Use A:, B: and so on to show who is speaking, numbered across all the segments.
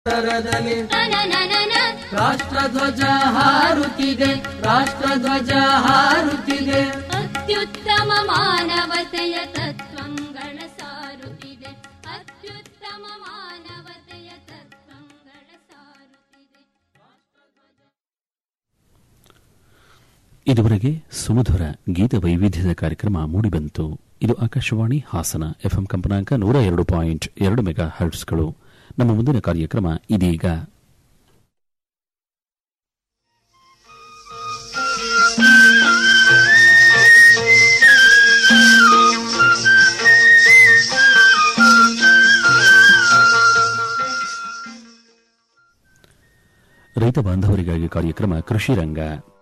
A: ತರದಲ್ಲಿ
B: ತನನನನ
A: ರಾಷ್ಟ್ರಧ್ವಜ ಹಾರುತ್ತಿದೆ ರಾಷ್ಟ್ರಧ್ವಜ ಹಾರುತ್ತಿದೆ
B: ಅತ್ಯುತ್ತಮ ಮಾನವತೆಯ ತತ್ವಂಗಳ ಸಾರುತ್ತಿದೆ ಅತ್ಯುತ್ತಮ ಮಾನವತೆಯ ತತ್ವಂಗಳ ಸಾರುತ್ತಿದೆ
C: ಇದುವರೆಗೆ ಸುಮಧುರ ಗೀತ ವೈವಿಧ್ಯದ ಕಾರ್ಯಕ್ರಮ ಮೂಡಿಬಂತು ಇದು ಆಕಾಶವಾಣಿ ಹಾಸನ ಎಫ್ಎಂ ಕಂಪನಾಂಕ ನೂರ ಎರಡು ಪಾಯಿಂಟ್ ಎರಡು ಮೆಗಾ ಹರ್ಟ್ಸ್ಗಳು ನಮ್ಮ ಮುಂದಿನ ಕಾರ್ಯಕ್ರಮ ಇದೀಗ ರೈತ ಬಾಂಧವರಿಗಾಗಿ ಕಾರ್ಯಕ್ರಮ ಕೃಷಿ ರಂಗ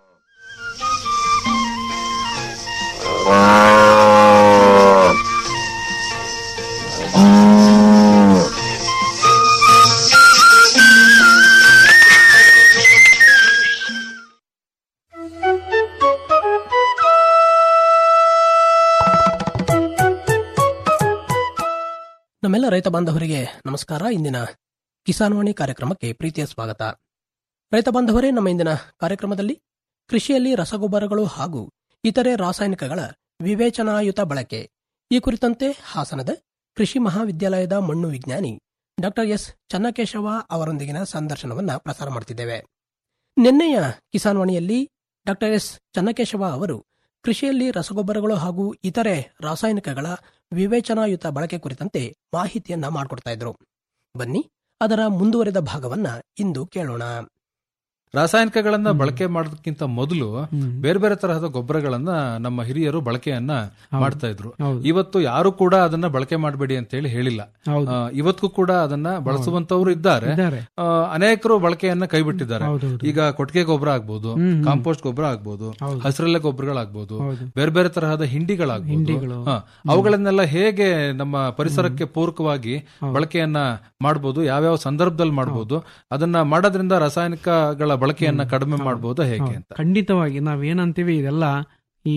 D: ನಮ್ಮೆಲ್ಲ ರೈತ ಬಾಂಧವರಿಗೆ ನಮಸ್ಕಾರ ಇಂದಿನ ಕಿಸಾನ್ವಾಣಿ ಕಾರ್ಯಕ್ರಮಕ್ಕೆ ಪ್ರೀತಿಯ ಸ್ವಾಗತ ರೈತ ಬಾಂಧವರೇ ನಮ್ಮ ಇಂದಿನ ಕಾರ್ಯಕ್ರಮದಲ್ಲಿ ಕೃಷಿಯಲ್ಲಿ ರಸಗೊಬ್ಬರಗಳು ಹಾಗೂ ಇತರೆ ರಾಸಾಯನಿಕಗಳ ವಿವೇಚನಾಯುತ ಬಳಕೆ ಈ ಕುರಿತಂತೆ ಹಾಸನದ ಕೃಷಿ ಮಹಾವಿದ್ಯಾಲಯದ ಮಣ್ಣು ವಿಜ್ಞಾನಿ ಡಾಕ್ಟರ್ ಎಸ್ ಚನ್ನಕೇಶವ ಅವರೊಂದಿಗಿನ ಸಂದರ್ಶನವನ್ನ ಪ್ರಸಾರ ಮಾಡುತ್ತಿದ್ದೇವೆ ನಿನ್ನೆಯ ಕಿಸಾನ್ವಾಣಿಯಲ್ಲಿ ಡಾಕ್ಟರ್ ಎಸ್ ಚನ್ನಕೇಶವ ಅವರು ಕೃಷಿಯಲ್ಲಿ ರಸಗೊಬ್ಬರಗಳು ಹಾಗೂ ಇತರೆ ರಾಸಾಯನಿಕಗಳ ವಿವೇಚನಾಯುತ ಬಳಕೆ ಕುರಿತಂತೆ ಮಾಹಿತಿಯನ್ನ ಮಾಡಿಕೊಡ್ತಾ ಇದ್ರು ಬನ್ನಿ ಅದರ ಮುಂದುವರೆದ ಭಾಗವನ್ನ ಇಂದು ಕೇಳೋಣ
E: ರಾಸಾಯನಿಕಗಳನ್ನ ಬಳಕೆ ಮಾಡೋದಕ್ಕಿಂತ ಮೊದಲು ಬೇರೆ ಬೇರೆ ತರಹದ ಗೊಬ್ಬರಗಳನ್ನ ನಮ್ಮ ಹಿರಿಯರು ಬಳಕೆಯನ್ನ ಮಾಡ್ತಾ ಇದ್ರು
F: ಹೌದು.
E: ಇವತ್ತು ಯಾರು ಕೂಡ ಅದನ್ನ ಬಳಕೆ ಮಾಡಬೇಡಿ ಅಂತ ಹೇಳಿ ಹೇಳಿಲ್ಲ
F: ಹೌದು.
E: ಆ, ಇವತ್ತಿಗೂ ಕೂಡ ಅದನ್ನ ಬಳಸುವಂತವ್ರು ಇದ್ದಾರೆ
F: ಇದ್ದಾರೆ.
E: ಆ, ಅನೇಕರು ಬಳಕೆಯನ್ನ ಕೈಬಿಟ್ಟಿದ್ದಾರೆ
F: ಹೌದೌದು.
E: ಈಗ ಕೊಟ್ಟಿಗೆ ಗೊಬ್ಬರ ಆಗ್ಬೋದು
F: ಹ್ಮ್, ಹ್ಮ್.
E: ಕಾಂಪೋಸ್ಟ್ ಗೊಬ್ಬರ ಆಗ್ಬೋದು
F: ಹೌದು.
E: ಹಸಿರೆಲೆ ಗೊಬ್ಬರಗಳಾಗ್ಬೋದು
F: ಹೌದು.
E: ಬೇರೆ ಬೇರೆ ತರಹದ ಹಿಂಡಿಗಳಾಗ್ಬೋದು
F: ಹಿಂಡಿಗಳು.
E: ಹಾ, ಅವುಗಳನ್ನೆಲ್ಲ ಹೇಗೆ ನಮ್ಮ ಪರಿಸರಕ್ಕೆ ಪೂರಕವಾಗಿ ಬಳಕೆಯನ್ನ ಮಾಡಬಹುದು ಯಾವ್ಯಾವ ಸಂದರ್ಭದಲ್ಲಿ ಮಾಡಬಹುದು ಅದನ್ನ ಮಾಡೋದ್ರಿಂದ ರಾಸಾಯನಿಕಗಳ ಬಳಕೆಯನ್ನ ಕಡಿಮೆ ಮಾಡಬಹುದು ಹೇಗೆ ಅಂತ
F: ಖಂಡಿತವಾಗಿ ನಾವೇನಂತೀವಿ ಇದೆಲ್ಲ ಈ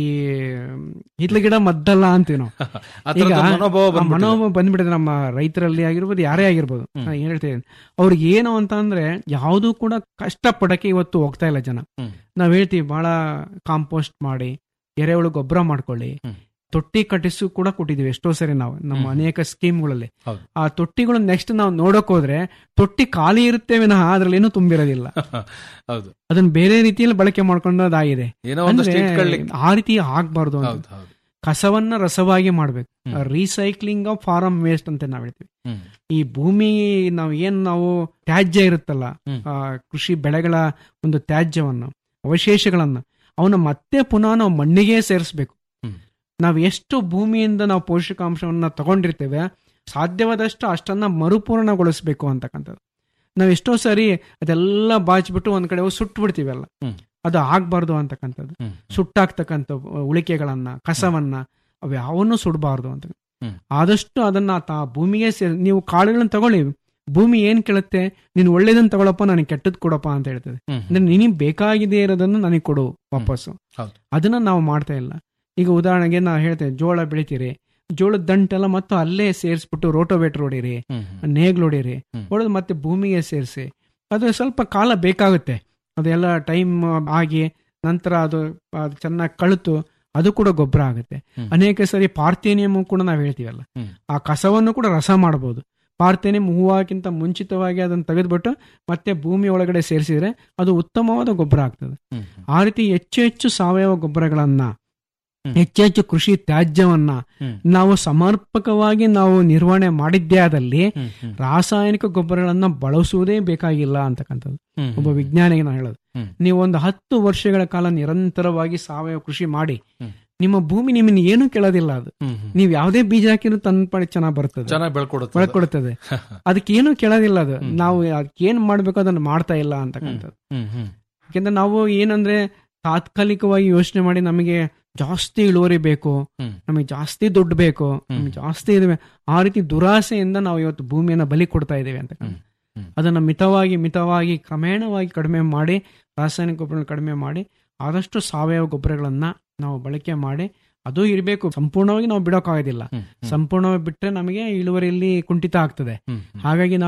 F: ಹಿತ್ಲ ಗಿಡ ಮದ್ದಲ್ಲ ಅಂತೀವಿ ನಾವು
E: ಆ ಥರದ್ದು ಮನೋಭಾವ
F: ಆ
E: ಬಂದ್ಬಿಟ್ಟಿದೆ.
F: ಮನೋಭಾವ ಬಂದ್ಬಿಟ್ಟಿದೆ ನಮ್ಮ ರೈತರಲ್ಲಿ ಆಗಿರ್ಬೋದು ಯಾರೇ ಆಗಿರ್ಬೋದು ನಾ ಏನ್ ಹೇಳ್ತೇನೆ ಅವ್ರಿಗೆ ಏನು ಅಂತ ಅಂದ್ರೆ ಯಾವುದು ಕೂಡ ಕಷ್ಟ ಪಡಕ್ಕೆ ಇವತ್ತು ಹೋಗ್ತಾ ಇಲ್ಲ ಜನ
E: ಹ್ಮ್.
F: ನಾವ್ ಹೇಳ್ತೀವಿ ಬಹಳ ಕಾಂಪೋಸ್ಟ್ ಮಾಡಿ ಎರೆಹುಳು ಗೊಬ್ಬರ ಮಾಡ್ಕೊಳ್ಳಿ
E: ಹ್ಮ್.
F: ತೊಟ್ಟಿ ಕಟ್ಟಿಸು ಕೂಡ ಕೊಟ್ಟಿದೀವಿ ಎಷ್ಟೋ ಸರಿ ನಾವು ನಮ್ಮ
E: ಹ್ಮ್.
F: ಅನೇಕ ಸ್ಕೀಮ್ಗಳಲ್ಲಿ
E: ಹೌದು.
F: ಆ ತೊಟ್ಟಿಗಳು ನೆಕ್ಸ್ಟ್ ನಾವು ನೋಡಕ್ ಹೋದ್ರೆ ತೊಟ್ಟಿ ಖಾಲಿ ಇರುತ್ತೆ ವಿನಃ ಅದ್ರಲ್ಲಿ ಏನೂ ತುಂಬಿರೋದಿಲ್ಲ
E: ಹೌದು
F: ಅದನ್ನ ಬೇರೆ ರೀತಿಯಲ್ಲಿ ಬಳಕೆ ಮಾಡ್ಕೊಂಡೋದಾಗಿದೆ
E: ಏನೋ ಒಂದಷ್ಟು
F: ಅಂದ್ರೆ
E: ಇಟ್ಕೊಳ್ಳಿಕ್ಕೆ.
F: ಆ ರೀತಿ ಆಗ್ಬಾರ್ದು ಅಂತ
E: ಹೌದು ಹೌದು
F: ಕಸವನ್ನ ರಸವಾಗಿ ಮಾಡ್ಬೇಕು
E: ಹ್ಮ್.
F: ರೀಸೈಕ್ಲಿಂಗ್ ಆಫ್ ಫಾರಮ್ ವೇಸ್ಟ್ ಅಂತ ನಾವ್ ಹೇಳ್ತೀವಿ
E: ಹ್ಮ್.
F: ಈ ಭೂಮಿ ನಾವು ಏನ್ ನಾವು ತ್ಯಾಜ್ಯ ಇರುತ್ತಲ್ಲ
E: ಹ್ಮ್.
F: ಆ, ಕೃಷಿ ಬೆಳೆಗಳ ಒಂದು ತ್ಯಾಜ್ಯವನ್ನು ಅವಶೇಷಗಳನ್ನ ಅವನ್ನ ಮತ್ತೆ ಪುನಃ ನಾವು ಮಣ್ಣಿಗೆ ಸೇರಿಸ್ಬೇಕು
E: ಹ್ಮ್.
F: ನಾವು ಎಷ್ಟು ಭೂಮಿಯಿಂದ ನಾವು ಪೋಷಕಾಂಶವನ್ನ ತಗೊಂಡಿರ್ತೇವೆ ಸಾಧ್ಯವಾದಷ್ಟು ಅಷ್ಟನ್ನ ಮರುಪೂರ್ಣಗೊಳಿಸ್ಬೇಕು ಅಂತಕ್ಕಂಥದ್ದು ನಾವು ಎಷ್ಟೋ ಸರಿ ಅದೆಲ್ಲ ಬಾಚ್ಬಿಟ್ಟು ಒಂದ್ ಕಡೆ ಹೋಗಿ ಸುಟ್ಟು ಬಿಡ್ತೀವಿ ಅಲ್ಲ
E: ಹ್ಮ್.
F: ಅದು ಆಗ್ಬಾರ್ದು ಅಂತಕ್ಕಂಥದ್ದು
E: ಹ್ಮ್.
F: ಸುಟ್ಟಾಗ್ತಕ್ಕಂಥ ಉಳಿಕೆಗಳನ್ನ ಕಸವನ್ನ ಅವು ಯಾವನ್ನೂ ಸುಡಬಾರ್ದು ಅಂತ
E: ಹ್ಮ್.
F: ಆದಷ್ಟು ಅದನ್ನ ತಾ ಭೂಮಿಗೆ ಸೇರ್ ನೀವು ಕಾಳುಗಳನ್ನ ತಗೊಳ್ಳಿ ಭೂಮಿ ಏನ್ ಕೇಳುತ್ತೆ ನೀನು ಒಳ್ಳೇದನ್ನ ತಗೊಳಪ್ಪ ನನಗೆ ಕೆಟ್ಟದ್ ಕೊಡಪ್ಪ ಅಂತ ಹೇಳ್ತದೆ
E: ಹ್ಮ್.
F: ಅಂದ್ರೆ ನಿನಗೆ ಬೇಕಾಗಿದೆ ಇರೋದನ್ನ ನನಗೆ ಕೊಡು ವಾಪಸ್ಸು
E: ಹೌದು.
F: ಅದನ್ನ ನಾವು ಮಾಡ್ತಾ ಇಲ್ಲ ಈಗ ಉದಾಹರಣೆಗೆ ನಾವು ಹೇಳ್ತೇವೆ ಜೋಳ ಬೆಳಿತೀರಿ ಜೋಳದ ದಂಟೆಲ್ಲ ಮತ್ತು ಅಲ್ಲೇ ಸೇರಿಸ್ಬಿಟ್ಟು ರೋಟೋವೇಟರ್ ಹೊಡೀರಿ
E: ಹ್ಮ್, ಹ್ಮ್.
F: ನೇಗ್ಲು ಹೊಡೀರಿ
E: ಹ್ಮ್.
F: ಹೊಡೆದು ಮತ್ತೆ ಭೂಮಿಗೆ ಸೇರಿಸಿ ಅದು ಸ್ವಲ್ಪ ಕಾಲ ಬೇಕಾಗುತ್ತೆ ಅದೆಲ್ಲ ಟೈಮ್ ಆಗಿ ನಂತರ ಅದು ಅದು ಚೆನ್ನಾಗಿ ಕಳುತು ಅದು ಕೂಡ ಗೊಬ್ಬರ ಆಗುತ್ತೆ
E: ಹ್ಮ್.
F: ಅನೇಕ ಸರಿ ಪಾರ್ಥೇನಿಯಂ ಕೂಡ ನಾವು ಹೇಳ್ತೀವಲ್ಲ
E: ಹ್ಮ್.
F: ಆ ಕಸವನ್ನು ಕೂಡ ರಸ ಮಾಡಬಹುದು ಪಾರ್ಥೇನಿಯಂ ಹೂವಾಕ್ಕಿಂತ ಮುಂಚಿತವಾಗಿ ಅದನ್ನು ತೆಗೆದ್ಬಿಟ್ಟು ಮತ್ತೆ ಭೂಮಿ ಒಳಗಡೆ ಸೇರಿಸಿದ್ರೆ ಅದು ಉತ್ತಮವಾದ ಗೊಬ್ಬರ ಆಗ್ತದೆ
E: ಹ್ಮ್,
F: ಆ ರೀತಿ ಹೆಚ್ಚು ಹೆಚ್ಚು ಸಾವಯವ ಗೊಬ್ಬರಗಳನ್ನ
E: ಹ್ಮ್.
F: ಹೆಚ್ಚು ಹೆಚ್ಚು ಕೃಷಿ ತ್ಯಾಜ್ಯವನ್ನ
E: ಹ್ಮ್.
F: ನಾವು ಸಮರ್ಪಕವಾಗಿ ನಾವು ನಿರ್ವಹಣೆ ಮಾಡಿದ್ದೇ ಆದಲ್ಲಿ
E: ಹ್ಮ್, ಹ್ಮ್.
F: ರಾಸಾಯನಿಕ ಗೊಬ್ಬರಗಳನ್ನ ಬಳಸುವುದೇ ಬೇಕಾಗಿಲ್ಲ ಅಂತಕ್ಕಂಥದ್ದು
E: ಹ್ಮ್,
F: ಒಬ್ಬ
E: ಹ್ಮ್.
F: ವಿಜ್ಞಾನಿಗೆ ನಾನು ಹೇಳೋದು
E: ಹ್ಮ್.
F: ನೀವು ಒಂದು ಹತ್ತು ವರ್ಷಗಳ ಕಾಲ ನಿರಂತರವಾಗಿ ಸಾವಯವ ಕೃಷಿ ಮಾಡಿ
E: ಹ್ಮ್.
F: ನಿಮ್ಮ ಭೂಮಿ ನಿಮ್ಮನ್ನ ಏನು ಕೇಳೋದಿಲ್ಲ ಅದು
E: ಹ್ಮ್, ಹ್ಮ್.
F: ನೀವು ಯಾವುದೇ ಬೀಜ ಹಾಕಿದ್ರು ತನ್ನ ಪಡೆ ಚೆನ್ನಾಗಿ ಬರ್ತದೆ
E: ಚೆನ್ನಾಗಿ ಬೆಳ್ಕೊಡುತ್ತೆ ಅದು.
F: ಒಳಕೊಡುತ್ತದೆ ಅದಕ್ಕೆ ಏನು ಕೇಳೋದಿಲ್ಲ ಅದು ನಾವು ಅದಕ್ಕೆ ಏನ್ ಮಾಡ್ಬೇಕು ಅದನ್ನ ಮಾಡ್ತಾ ಇಲ್ಲ ಅಂತಕ್ಕಂಥದ್ದು
E: ಹ್ಮ್, ಹ್ಮ್.
F: ಯಾಕೆಂದ್ರೆ ನಾವು ಏನಂದ್ರೆ ತಾತ್ಕಾಲಿಕವಾಗಿ ಯೋಚನೆ ಮಾಡಿ ನಮಗೆ ಜಾಸ್ತಿ ಇಳುವರಿ ಬೇಕು
E: ಹ್ಮ್.
F: ನಮಗೆ ಜಾಸ್ತಿ ದುಡ್ಡು ಬೇಕು ನಮಗೆ ಜಾಸ್ತಿ ಇದೆ ಆ ರೀತಿ ದುರಾಸೆಯಿಂದ ನಾವು ಇವತ್ತು ಭೂಮಿಯನ್ನ ಬಲಿ ಕೊಡ್ತಾ ಇದ್ದೇವೆ ಅಂತ
E: ಹ್ಮ್. ಹ್ಮ್.
F: ಅದನ್ನ ಮಿತವಾಗಿ ಮಿತವಾಗಿ ಕ್ರಮೇಣವಾಗಿ ಕಡಿಮೆ ಮಾಡಿ ರಾಸಾಯನಿಕ ಗೊಬ್ಬರ ಕಡಿಮೆ ಮಾಡಿ ಆದಷ್ಟು ಸಾವಯವ ಗೊಬ್ಬರಗಳನ್ನ ನಾವು ಬಳಕೆ ಮಾಡಿ ಅದು ಇರಬೇಕು ಸಂಪೂರ್ಣವಾಗಿ ನಾವು ಬಿಡೋಕ್ಕಾಗೋದಿಲ್ಲ
E: ಹ್ಮ್, ಹ್ಮ್.
F: ಸಂಪೂರ್ಣವಾಗಿ ಬಿಟ್ಟರೆ ನಮಗೆ ಇಳುವರಿಯಲ್ಲಿ ಕುಂಠಿತ ಆಗ್ತದೆ
E: ಹ್ಮ್, ಹ್ಮ್.
F: ಹಾಗಾಗಿ ನಾವು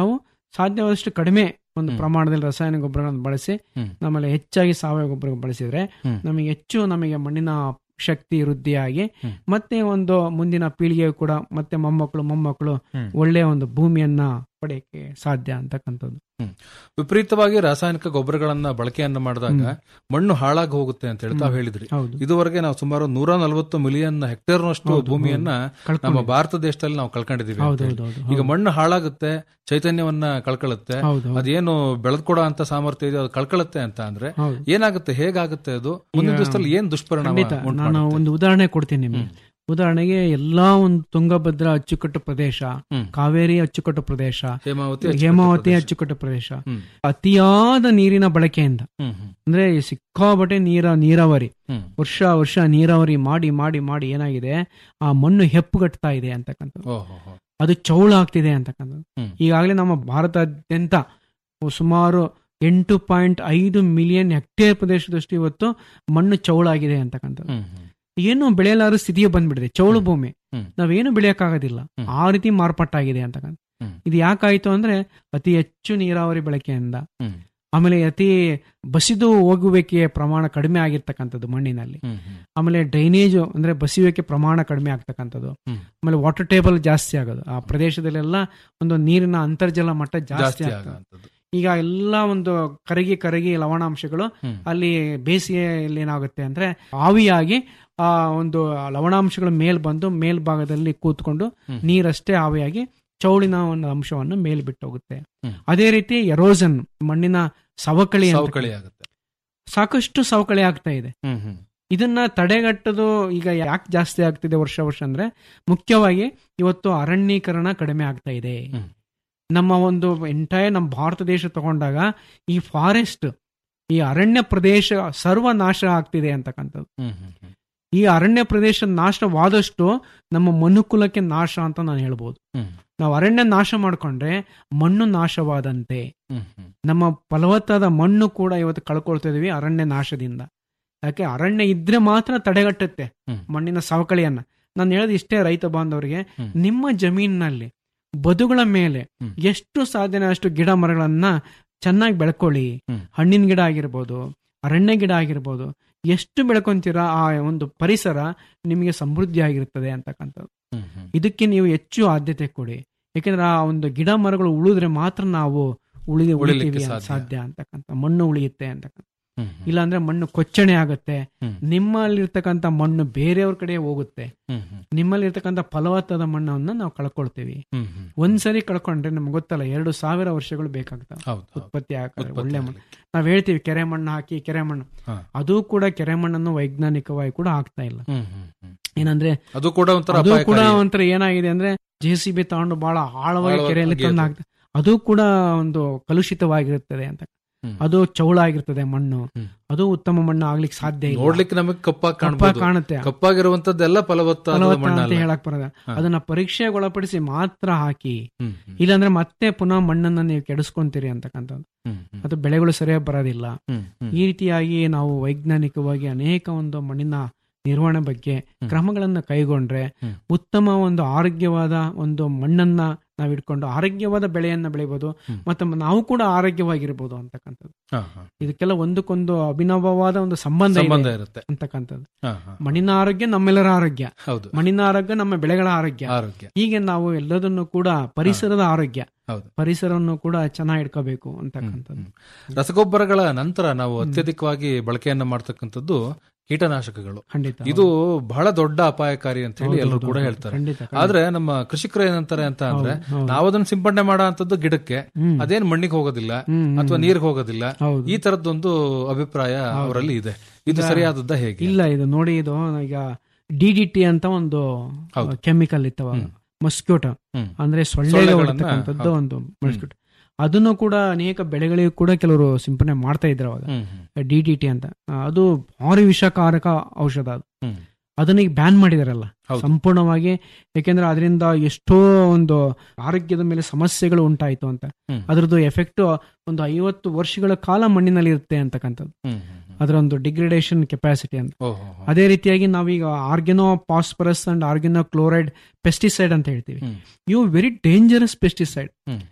F: ಸಾಧ್ಯವಾದಷ್ಟು ಕಡಿಮೆ ಒಂದು
E: ಹ್ಮ್.
F: ಪ್ರಮಾಣದಲ್ಲಿ ರಾಸಾಯನಿಕ ಗೊಬ್ಬರಗಳನ್ನು ಬಳಸಿ
E: ಹ್ಮ್.
F: ನಮ್ಮಲ್ಲಿ ಹೆಚ್ಚಾಗಿ ಸಾವಯವ ಗೊಬ್ಬರ ಬಳಸಿದ್ರೆ
E: ಹ್ಮ್.
F: ನಮಗೆ ಹೆಚ್ಚು ನಮಗೆ ಮಣ್ಣಿನ ಶಕ್ತಿ ವೃದ್ಧಿಯಾಗಿ
E: ಹ್ಮ್.
F: ಮತ್ತೆ ಒಂದು ಮುಂದಿನ ಪೀಳಿಗೆ ಕೂಡ ಮತ್ತೆ ಮೊಮ್ಮಕ್ಕಳು ಮೊಮ್ಮಕ್ಕಳು
E: ಹ್ಮ್.
F: ಒಳ್ಳೆಯ ಒಂದು ಭೂಮಿಯನ್ನ ಪಡೆಯಕ್ಕೆ ಸಾಧ್ಯ ಅಂತಕ್ಕಂಥದ್ದು
E: ವಿಪರೀತವಾಗಿ ರಾಸಾಯನಿಕ ಗೊಬ್ಬರಗಳನ್ನ ಬಳಕೆಯನ್ನ ಮಾಡಿದಾಗ
F: ಹ್ಮ್.
E: ಮಣ್ಣು ಹಾಳಾಗಿ ಹೋಗುತ್ತೆ ಅಂತ ಹೇಳಿ ತಾವು ಹೇಳಿದ್ರಿ
F: ಹೌದು
E: ಇದುವರೆಗೆ ನಾವು ಸುಮಾರು ನೂರ ನಲವತ್ತು ಮಿಲಿಯನ್ ಹೆಕ್ಟೇರ್ನಷ್ಟು
F: ಹೌದು,
E: ಭೂಮಿಯನ್ನ ನಮ್ಮ
F: ಕಳ್ಕೊಂಡಿದ್ದೀವಿ.
E: ಭಾರತ ದೇಶದಲ್ಲಿ ನಾವು ಕಳ್ಕೊಂಡಿದೀವಿ ಅಂತ
F: ಹೌದು
E: ಹೇಳಿ.
F: ಹೌದು ಹೌದು
E: ಈಗ ಮಣ್ಣು ಹಾಳಾಗುತ್ತೆ ಚೈತನ್ಯವನ್ನ ಕಳ್ಕೊಳ್ಳುತ್ತೆ
F: ಹೌದು ಹೌದು.
E: ಅದೇನು ಬೆಳೆದ್ಕೊಡೋ ಅಂತ ಸಾಮರ್ಥ್ಯ ಇದೆ ಅದು ಕಳ್ಕೊಳ್ಳುತ್ತೆ ಅಂತ ಅಂದ್ರೆ
F: ಹೌದು
E: ಏನಾಗುತ್ತೆ ಹೇಗಾಗುತ್ತೆ ಅದು ಮುಂದಿನ
F: ಈಗ
E: ದಿವಸದಲ್ಲಿ ಏನ್ ದುಷ್ಪರಿಣಾಮ
F: ಖಂಡಿತ
E: ಉಂಟು
F: ನಾನು
E: ಮಾಡುತ್ತೆ?
F: ಒಂದು ಉದಾಹರಣೆ ಕೊಡ್ತೀನಿ ನಿಮಗೆ
E: ಹ್ಮ್.
F: ಉದಾಹರಣೆಗೆ ಎಲ್ಲಾ ಒಂದು ತುಂಗಭದ್ರಾ ಅಚ್ಚುಕಟ್ಟು ಪ್ರದೇಶ
E: ಹ್ಮ್.
F: ಕಾವೇರಿ ಅಚ್ಚುಕಟ್ಟು ಪ್ರದೇಶ
E: ಹೇಮಾವತಿ
F: ಹೇಮಾವತಿ
E: ಪ್ರದೇಶ.
F: ಅಚ್ಚುಕಟ್ಟು ಪ್ರದೇಶ
E: ಹ್ಮ್.
F: ಅತಿಯಾದ ನೀರಿನ ಬಳಕೆಯಿಂದ
E: ಹ್ಮ್, ಹ್ಮ್,
F: ಅಂದ್ರೆ ಸಿಕ್ಕಾಬಟ್ಟೆ ನೀರ ನೀರಾವರಿ
E: ಹ್ಮ್.
F: ವರ್ಷ ವರ್ಷ ನೀರಾವರಿ ಮಾಡಿ ಮಾಡಿ ಮಾಡಿ ಏನಾಗಿದೆ ಆ ಮಣ್ಣು ಹೆಪ್ಪುಗಟ್ತಾ ಇದೆ ಅಂತಕ್ಕಂಥದ್ದು
E: ಓ, ಹೋ, ಹೋ.
F: ಅದು ಚೌಳ ಆಗ್ತಿದೆ ಅಂತಕ್ಕಂಥದ್ದು
E: ಹ್ಮ್.
F: ಈಗಾಗಲೇ ನಮ್ಮ ಭಾರತಾದ್ಯಂತ ಸುಮಾರು ಎಂಟು ಪಾಯಿಂಟ್ ಐದು ಮಿಲಿಯನ್ ಹೆಕ್ಟೇರ್ ಪ್ರದೇಶದಷ್ಟು ಇವತ್ತು ಮಣ್ಣು ಚೌಳಾಗಿದೆ ಅಂತಕ್ಕಂಥದ್ದು
E: ಹ್ಮ್, ಹ್ಮ್,
F: ಏನು ಬೆಳೆಯಲಾರ ಸ್ಥಿತಿಯೇ ಬಂದ್ಬಿಡಿದೆ ಚೌಳು ಭೂಮಿ
E: ಹ್ಮ್.
F: ನಾವೇನು ಬೆಳೆಯಕ್ಕಾಗೋದಿಲ್ಲ
E: ಹ್ಮ್.
F: ಆ ರೀತಿ ಮಾರ್ಪಾಟಾಗಿದೆ ಅಂತಕ್ಕಂಥ
E: ಹ್ಮ್.
F: ಇದು ಯಾಕಾಯ್ತು ಅಂದ್ರೆ ಅತಿ ಹೆಚ್ಚು ನೀರಾವರಿ ಬಳಕೆಯಿಂದ
E: ಹ್ಮ್.
F: ಆಮೇಲೆ ಅತಿ ಬಸಿದು ಹೋಗುವಿಕೆಯ ಪ್ರಮಾಣ ಕಡಿಮೆ ಆಗಿರ್ತಕ್ಕಂಥದ್ದು ಮಣ್ಣಿನಲ್ಲಿ
E: ಹ್ಮ್, ಹ್ಮ್,
F: ಆಮೇಲೆ ಡ್ರೈನೇಜ್ ಅಂದ್ರೆ ಬಸಿಯುವಿಕೆ ಪ್ರಮಾಣ ಕಡಿಮೆ ಆಗ್ತಕ್ಕಂಥದ್ದು
E: ಹ್ಮ್.
F: ಆಮೇಲೆ ವಾಟರ್ ಟೇಬಲ್ ಜಾಸ್ತಿ ಆಗೋದು ಆ ಪ್ರದೇಶದಲ್ಲೆಲ್ಲ ಒಂದು ನೀರಿನ ಅಂತರ್ಜಲ ಮಟ್ಟ ಜಾಸ್ತಿ
E: ಜಾಸ್ತಿ
F: ಆಗ್ತದೆ
E: ಆಗುವಂಥದ್ದು.
F: ಈಗ ಎಲ್ಲ ಒಂದು ಕರಗಿ ಕರಗಿ ಲವಣಾಂಶಗಳು
E: ಹ್ಮ್.
F: ಅಲ್ಲಿ ಬೇಸಿಗೆಯಲ್ಲಿ ಏನಾಗುತ್ತೆ ಅಂದ್ರೆ ಆವಿಯಾಗಿ ಆ ಒಂದು ಲವಣಾಂಶಗಳ ಮೇಲ್ ಬಂದು ಮೇಲ್ಭಾಗದಲ್ಲಿ ಕೂತ್ಕೊಂಡು
E: ಹ್ಮ್.
F: ನೀರಷ್ಟೇ ಆವಿಯಾಗಿ ಚೌಳಿನ ಒಂದು ಅಂಶವನ್ನು ಮೇಲ್ ಬಿಟ್ಟು ಹೋಗುತ್ತೆ
E: ಹ್ಮ್.
F: ಅದೇ ರೀತಿ ಎರೋಸನ್ ಮಣ್ಣಿನ ಸವಕಳಿ ಅಂತ
E: ಸವಕಳಿ ಆಗುತ್ತೆ
F: ಸಾಕಷ್ಟು ಸವಕಳಿ ಆಗ್ತಾ ಇದೆ
E: ಹ್ಮ್, ಹ್ಮ್,
F: ಇದನ್ನ ತಡೆಗಟ್ಟೋದು ಈಗ ಯಾಕೆ ಜಾಸ್ತಿ ಆಗ್ತಿದೆ ವರ್ಷ ವರ್ಷ ಅಂದ್ರೆ ಮುಖ್ಯವಾಗಿ ಇವತ್ತು ಅರಣ್ಯೀಕರಣ ಕಡಿಮೆ ಆಗ್ತಾ ಇದೆ
E: ಹ್ಮ್.
F: ನಮ್ಮ ಒಂದು ಎಂಟೈರ್ ನಮ್ಮ ಭಾರತ ದೇಶ ತಗೊಂಡಾಗ ಈ ಫಾರೆಸ್ಟ್ ಈ ಅರಣ್ಯ ಪ್ರದೇಶ ಸರ್ವನಾಶ ಆಗ್ತಿದೆ ಅಂತಕ್ಕಂಥದ್ದು
E: ಹ್ಮ್, ಹ್ಮ್, ಹ್ಮ್.
F: ಈ ಅರಣ್ಯ ಪ್ರದೇಶ ನಾಶವಾದಷ್ಟು ನಮ್ಮ ಮನುಕುಲಕ್ಕೆ ನಾಶ ಅಂತ ನಾನು ಹೇಳ್ಬೋದು
E: ಹ್ಮ್.
F: ನಾವು ಅರಣ್ಯ ನಾಶ ಮಾಡ್ಕೊಂಡ್ರೆ ಮಣ್ಣು ನಾಶವಾದಂತೆ
E: ಹ್ಮ್, ಹ್ಮ್.
F: ನಮ್ಮ ಫಲವತ್ತಾದ ಮಣ್ಣು ಕೂಡ ಇವತ್ತು ಕಳ್ಕೊಳ್ತಾ ಇದೀವಿ ಅರಣ್ಯ ನಾಶದಿಂದ ಯಾಕೆ ಅರಣ್ಯ ಇದ್ರೆ ಮಾತ್ರ ತಡೆಗಟ್ಟುತ್ತೆ
E: ಹ್ಮ್.
F: ಮಣ್ಣಿನ ಸವಕಳಿಯನ್ನ ನಾನು ಹೇಳೋದು ಇಷ್ಟೇ ರೈತ ಬಾಂಧವರಿಗೆ
E: ಹ್ಮ್.
F: ನಿಮ್ಮ ಜಮೀನಿನಲ್ಲಿ ಬದುಗಳ ಮೇಲೆ
E: ಹ್ಮ್.
F: ಎಷ್ಟು ಸಾಧ್ಯನ ಅಷ್ಟು ಗಿಡ ಮರಗಳನ್ನ ಚೆನ್ನಾಗಿ ಬೆಳ್ಕೊಳ್ಳಿ
E: ಹ್ಮ್.
F: ಹಣ್ಣಿನ ಗಿಡ ಆಗಿರ್ಬೋದು ಅರಣ್ಯ ಗಿಡ ಆಗಿರ್ಬೋದು ಎಷ್ಟು ಬೆಳ್ಕೊಂತೀರಾ ಆ ಒಂದು ಪರಿಸರ ನಿಮಗೆ ಸಮೃದ್ಧಿ ಆಗಿರುತ್ತದೆ ಅಂತಕ್ಕಂಥದ್ದು
E: ಹ್ಮ್, ಹ್ಮ್.
F: ಇದಕ್ಕೆ ನೀವು ಹೆಚ್ಚು ಆದ್ಯತೆ ಕೊಡಿ ಯಾಕೆಂದ್ರೆ ಆ ಒಂದು ಗಿಡ ಮರಗಳು ಉಳಿದ್ರೆ ಮಾತ್ರ ನಾವು ಉಳಿದು
E: ಉಳಿಲಿಕ್ಕೆ
F: ಉಳಿತೀವಿ ಅಂತ
E: ಸಾಧ್ಯ.
F: ಸಾಧ್ಯ ಅಂತಕ್ಕಂಥ ಮಣ್ಣು ಉಳಿಯುತ್ತೆ ಅಂತಕ್ಕಂಥ
E: ಹ್ಮ್, ಹ್ಮ್.
F: ಇಲ್ಲಾಂದ್ರೆ ಮಣ್ಣು ಕೊಚ್ಚಣೆ ಆಗುತ್ತೆ
E: ಹ್ಮ್.
F: ನಿಮ್ಮಲ್ಲಿರ್ತಕ್ಕಂಥ ಮಣ್ಣು ಬೇರೆಯವ್ರ ಕಡೆ ಹೋಗುತ್ತೆ
E: ಹ್ಮ್, ಹ್ಮ್.
F: ನಿಮ್ಮಲ್ಲಿರ್ತಕ್ಕಂಥ ಫಲವತ್ತಾದ ಮಣ್ಣನ್ನ ನಾವು ಕಳ್ಕೊಳ್ತೀವಿ
E: ಹ್ಮ್, ಹ್ಮ್.
F: ಒಂದ್ಸರಿ ಕಳ್ಕೊಂಡ್ರೆ ನಮ್ಗೆ ಗೊತ್ತಲ್ಲ ಎರಡು ಸಾವಿರ ವರ್ಷಗಳು ಬೇಕಾಗ್ತವೆ
E: ಹೌದು, ಹೌದು.
F: ಉತ್ಪತ್ತಿ ಆಗಕ್ಕೆ
E: ಉತ್ಪತ್ತಿ
F: ಒಳ್ಳೆ ಮಣ್ಣು
E: ಆಗ್ಲಿಕ್ಕೆ.
F: ನಾವ್ ಹೇಳ್ತೀವಿ ಕೆರೆ ಮಣ್ಣು ಹಾಕಿ ಕೆರೆ ಮಣ್ಣು
E: ಹಾ.
F: ಅದು ಕೂಡ ಕೆರೆ ಮಣ್ಣನ್ನು ವೈಜ್ಞಾನಿಕವಾಗಿ ಕೂಡ ಆಗ್ತಾ ಇಲ್ಲ
E: ಹ್ಮ್, ಹ್ಮ್, ಹ್ಮ್.
F: ಏನಂದ್ರೆ
E: ಅದು ಕೂಡ ಒಂಥರ
F: ಅದು ಕೂಡ
E: ಅಪಾಯಕಾರಿ.
F: ಒಂಥರ ಏನಾಗಿದೆ ಅಂದ್ರೆ ಜೆ ಸಿ ಬಿ ತಗೊಂಡು ಬಹಳ ಆಳವಾಗಿ
E: ಆಳವಾಗಿ
F: ಕೆರೆಯಲ್ಲಿ
E: ಅಗೆಯೋದು.
F: ತಂದು ಹಾಕ್ತಾರೆ ಅದು ಕೂಡ ಒಂದು ಕಲುಷಿತವಾಗಿರುತ್ತದೆ ಅಂತ
E: ಹ್ಮ್.
F: ಅದು ಚೌಳ ಆಗಿರ್ತದೆ ಮಣ್ಣು
E: ಹ್ಮ್.
F: ಅದು ಉತ್ತಮ ಮಣ್ಣು ಆಗ್ಲಿಕ್ಕೆ ಸಾಧ್ಯ ಇಲ್ಲ
E: ನೋಡ್ಲಿಕ್ಕೆ ನಮಗೆ ಕಪ್ಪಾಗಿ
F: ಕಪ್ಪ
E: ಕಾಣಬಹುದು
F: ಕಾಣುತ್ತೆ
E: ಕಪ್ಪಾಗಿರುವಂತದ್ದೆಲ್ಲ ಫಲವತ್ತಾದ
F: ಫಲವತ್ತ ಅಂತ
E: ಮಣ್ಣಲ್ಲ
F: ಹೇಳಕ್ ಬರೋದ
E: ಹಾ.
F: ಅದನ್ನ ಪರೀಕ್ಷೆಗೆ ಒಳಪಡಿಸಿ ಮಾತ್ರ ಹಾಕಿ
E: ಹ್ಮ್, ಹ್ಮ್.
F: ಇಲ್ಲಾಂದ್ರೆ ಮತ್ತೆ ಪುನಃ ಮಣ್ಣನ್ನ ನೀವು ಕೆಡಿಸ್ಕೊಂತೀರಿ ಅಂತಕ್ಕಂಥದ್ದು
E: ಹ್ಮ್, ಹ್ಮ್.
F: ಅದು ಬೆಳೆಗಳು ಸರಿಯಾಗಿ ಬರೋದಿಲ್ಲ
E: ಹ್ಮ್, ಹ್ಮ್.
F: ಈ ರೀತಿಯಾಗಿ ನಾವು ವೈಜ್ಞಾನಿಕವಾಗಿ ಅನೇಕ ಒಂದು ಮಣ್ಣಿನ ನಿರ್ವಹಣೆ ಬಗ್ಗೆ
E: ಹ್ಮ್.
F: ಕ್ರಮಗಳನ್ನ ಕೈಗೊಂಡ್ರೆ
E: ಹ್ಮ್.
F: ಉತ್ತಮ ಒಂದು ಆರೋಗ್ಯವಾದ ಒಂದು ಮಣ್ಣನ್ನ ನಾವು ಇಟ್ಕೊಂಡು ಆರೋಗ್ಯವಾದ ಬೆಳೆಯನ್ನ ಬೆಳಿಬಹುದು
E: ಹ್ಮ್.
F: ಮತ್ತೆ ನಾವು ಕೂಡ ಆರೋಗ್ಯವಾಗಿರ್ಬೋದು ಅಂತಕ್ಕಂಥದ್ದು
E: ಹಾ, ಹಾ.
F: ಇದಕ್ಕೆಲ್ಲ ಒಂದಕ್ಕೊಂದು ಅಭಿನವವಾದ ಒಂದು ಸಂಬಂಧ ಇದೆ
E: ಸಂಬಂಧ ಇರುತ್ತೆ
F: ಅಂತಕ್ಕಂಥದ್ದು
E: ಹಾ, ಹಾ.
F: ಮಣ್ಣಿನ ಆರೋಗ್ಯ ನಮ್ಮೆಲ್ಲರ ಆರೋಗ್ಯ
E: ಹೌದು
F: ಮಣ್ಣಿನ ಆರೋಗ್ಯ ನಮ್ಮ ಬೆಳೆಗಳ ಆರೋಗ್ಯ
E: ಆರೋಗ್ಯ
F: ಹೀಗೆ ನಾವು ಎಲ್ಲದನ್ನು ಕೂಡ ಪರಿಸರದ ಆರೋಗ್ಯ
E: ಹೌದು
F: ಪರಿಸರವನ್ನು ಕೂಡ ಚೆನ್ನಾಗಿ ಇಟ್ಕೋಬೇಕು ಅಂತಕ್ಕಂಥದ್ದು
E: ಹ್ಮ್. ರಸಗೊಬ್ಬರಗಳ ನಂತರ ನಾವು ಅತ್ಯಧಿಕವಾಗಿ ಬಳಕೆಯನ್ನ ಮಾಡ್ತಕ್ಕಂಥದ್ದು ಕೀಟನಾಶಕಗಳು
F: ಖಂಡಿತ
E: ಇದು ಬಹಳ ದೊಡ್ಡ ಅಪಾಯಕಾರಿ ಅಂತ ಹೇಳಿ
F: ಹೌದು,
E: ಎಲ್ಲರೂ
F: ಹೌದು,
E: ಕೂಡ
F: ಹೌದು.
E: ಹೇಳ್ತಾರೆ
F: ಖಂಡಿತ, ಖಂಡಿತ.
E: ಆದ್ರೆ ನಮ್ಮ ಕೃಷಿಕರು ಏನಂತಾರೆ ಅಂತ ಅಂದ್ರೆ
F: ಹೌದು, ಹೌದು.
E: ನಾವು ಅದನ್ನ ಸಿಂಪಡಣೆ ಮಾಡೋ ಅಂತದ್ದು ಗಿಡಕ್ಕೆ
F: ಹ್ಮ್.
E: ಅದೇನ್ ಮಣ್ಣಿಗೆ ಹೋಗೋದಿಲ್ಲ
F: ಹ್ಮ್, ಹ್ಮ್.
E: ಅಥವಾ ನೀರಿಗೆ ಹೋಗೋದಿಲ್ಲ
F: ಹೌದು
E: ಈ ತರದ್ದೊಂದು ಅಭಿಪ್ರಾಯ ಅವರಲ್ಲಿ ಇದೆ ಇದು
F: ಈಗ-
E: ಸರಿಯಾದದ್ದ ಹೇಗೆ
F: ಇಲ್ಲ ಇದು ನೋಡಿ ಇದು ಈಗ ಡಿ ಡಿ ಟಿ ಅಂತ ಒಂದು
E: ಹೌದು.
F: ಕೆಮಿಕಲ್ ಇತ್ತವ
E: ಹ್ಮ್.
F: ಮಸ್ಕ್ಯೂಟೋ
E: ಹ್ಮ್.
F: ಅಂದ್ರೆ ಸೊಳ್ಳೆಗೆ
E: ಸೊಳ್ಳೆಗಳನ್ನ-
F: ಹೊಡ್ತಕ್ಕಂಥದ್ದು
E: ಹೌದು.
F: ಒಂದು ಮಸ್ಕ್ಯೂಟೋ ಅದನ್ನು ಕೂಡ ಅನೇಕ ಬೆಳೆಗಳಿಗೂ ಕೂಡ ಕೆಲವರು ಸಿಂಪಡಣೆ ಮಾಡ್ತಾ ಇದ್ರು ಅವಾಗ
E: ಹ್ಮ್, ಹ್ಮ್,
F: ಡಿ ಡಿ ಟಿ ಅಂತ ಆ, ಅದು ಭಾರಿ ವಿಷಕಾರಕ ಔಷಧ ಅದು
E: ಹ್ಮ್.
F: ಅದನ್ನ ಈಗ ಬ್ಯಾನ್ ಮಾಡಿದಾರಲ್ಲ
E: ಹೌದು.
F: ಸಂಪೂರ್ಣವಾಗಿ ಯಾಕೆಂದ್ರೆ ಅದರಿಂದ ಎಷ್ಟೋ ಒಂದು ಆರೋಗ್ಯದ ಮೇಲೆ ಸಮಸ್ಯೆಗಳು ಉಂಟಾಯ್ತು ಅಂತ
E: ಹ್ಮ್.
F: ಅದರದ್ದು ಎಫೆಕ್ಟ್ ಒಂದು ಐವತ್ತು ವರ್ಷಗಳ ಕಾಲ ಮಣ್ಣಿನಲ್ಲಿ ಇರುತ್ತೆ ಅಂತಕ್ಕಂಥದ್ದು
E: ಹ್ಮ್, ಹ್ಮ್, ಹ್ಮ್.
F: ಅದರ ಒಂದು ಡಿಗ್ರೇಡೇಷನ್ ಕೆಪಾಸಿಟಿ ಅಂತ
E: ಓಹೋ, ಹೋ.
F: ಅದೇ ರೀತಿಯಾಗಿ ನಾವೀಗ organophosphorus and organochloride pesticide ಅಂತ ಹೇಳ್ತೀವಿ
E: ಹ್ಮ್.
F: ಇವು ವೆರಿ ಡೇಂಜರಸ್ ಪೆಸ್ಟಿಸೈಡ್
E: ಹ್ಮ್, ಹ್ಮ್.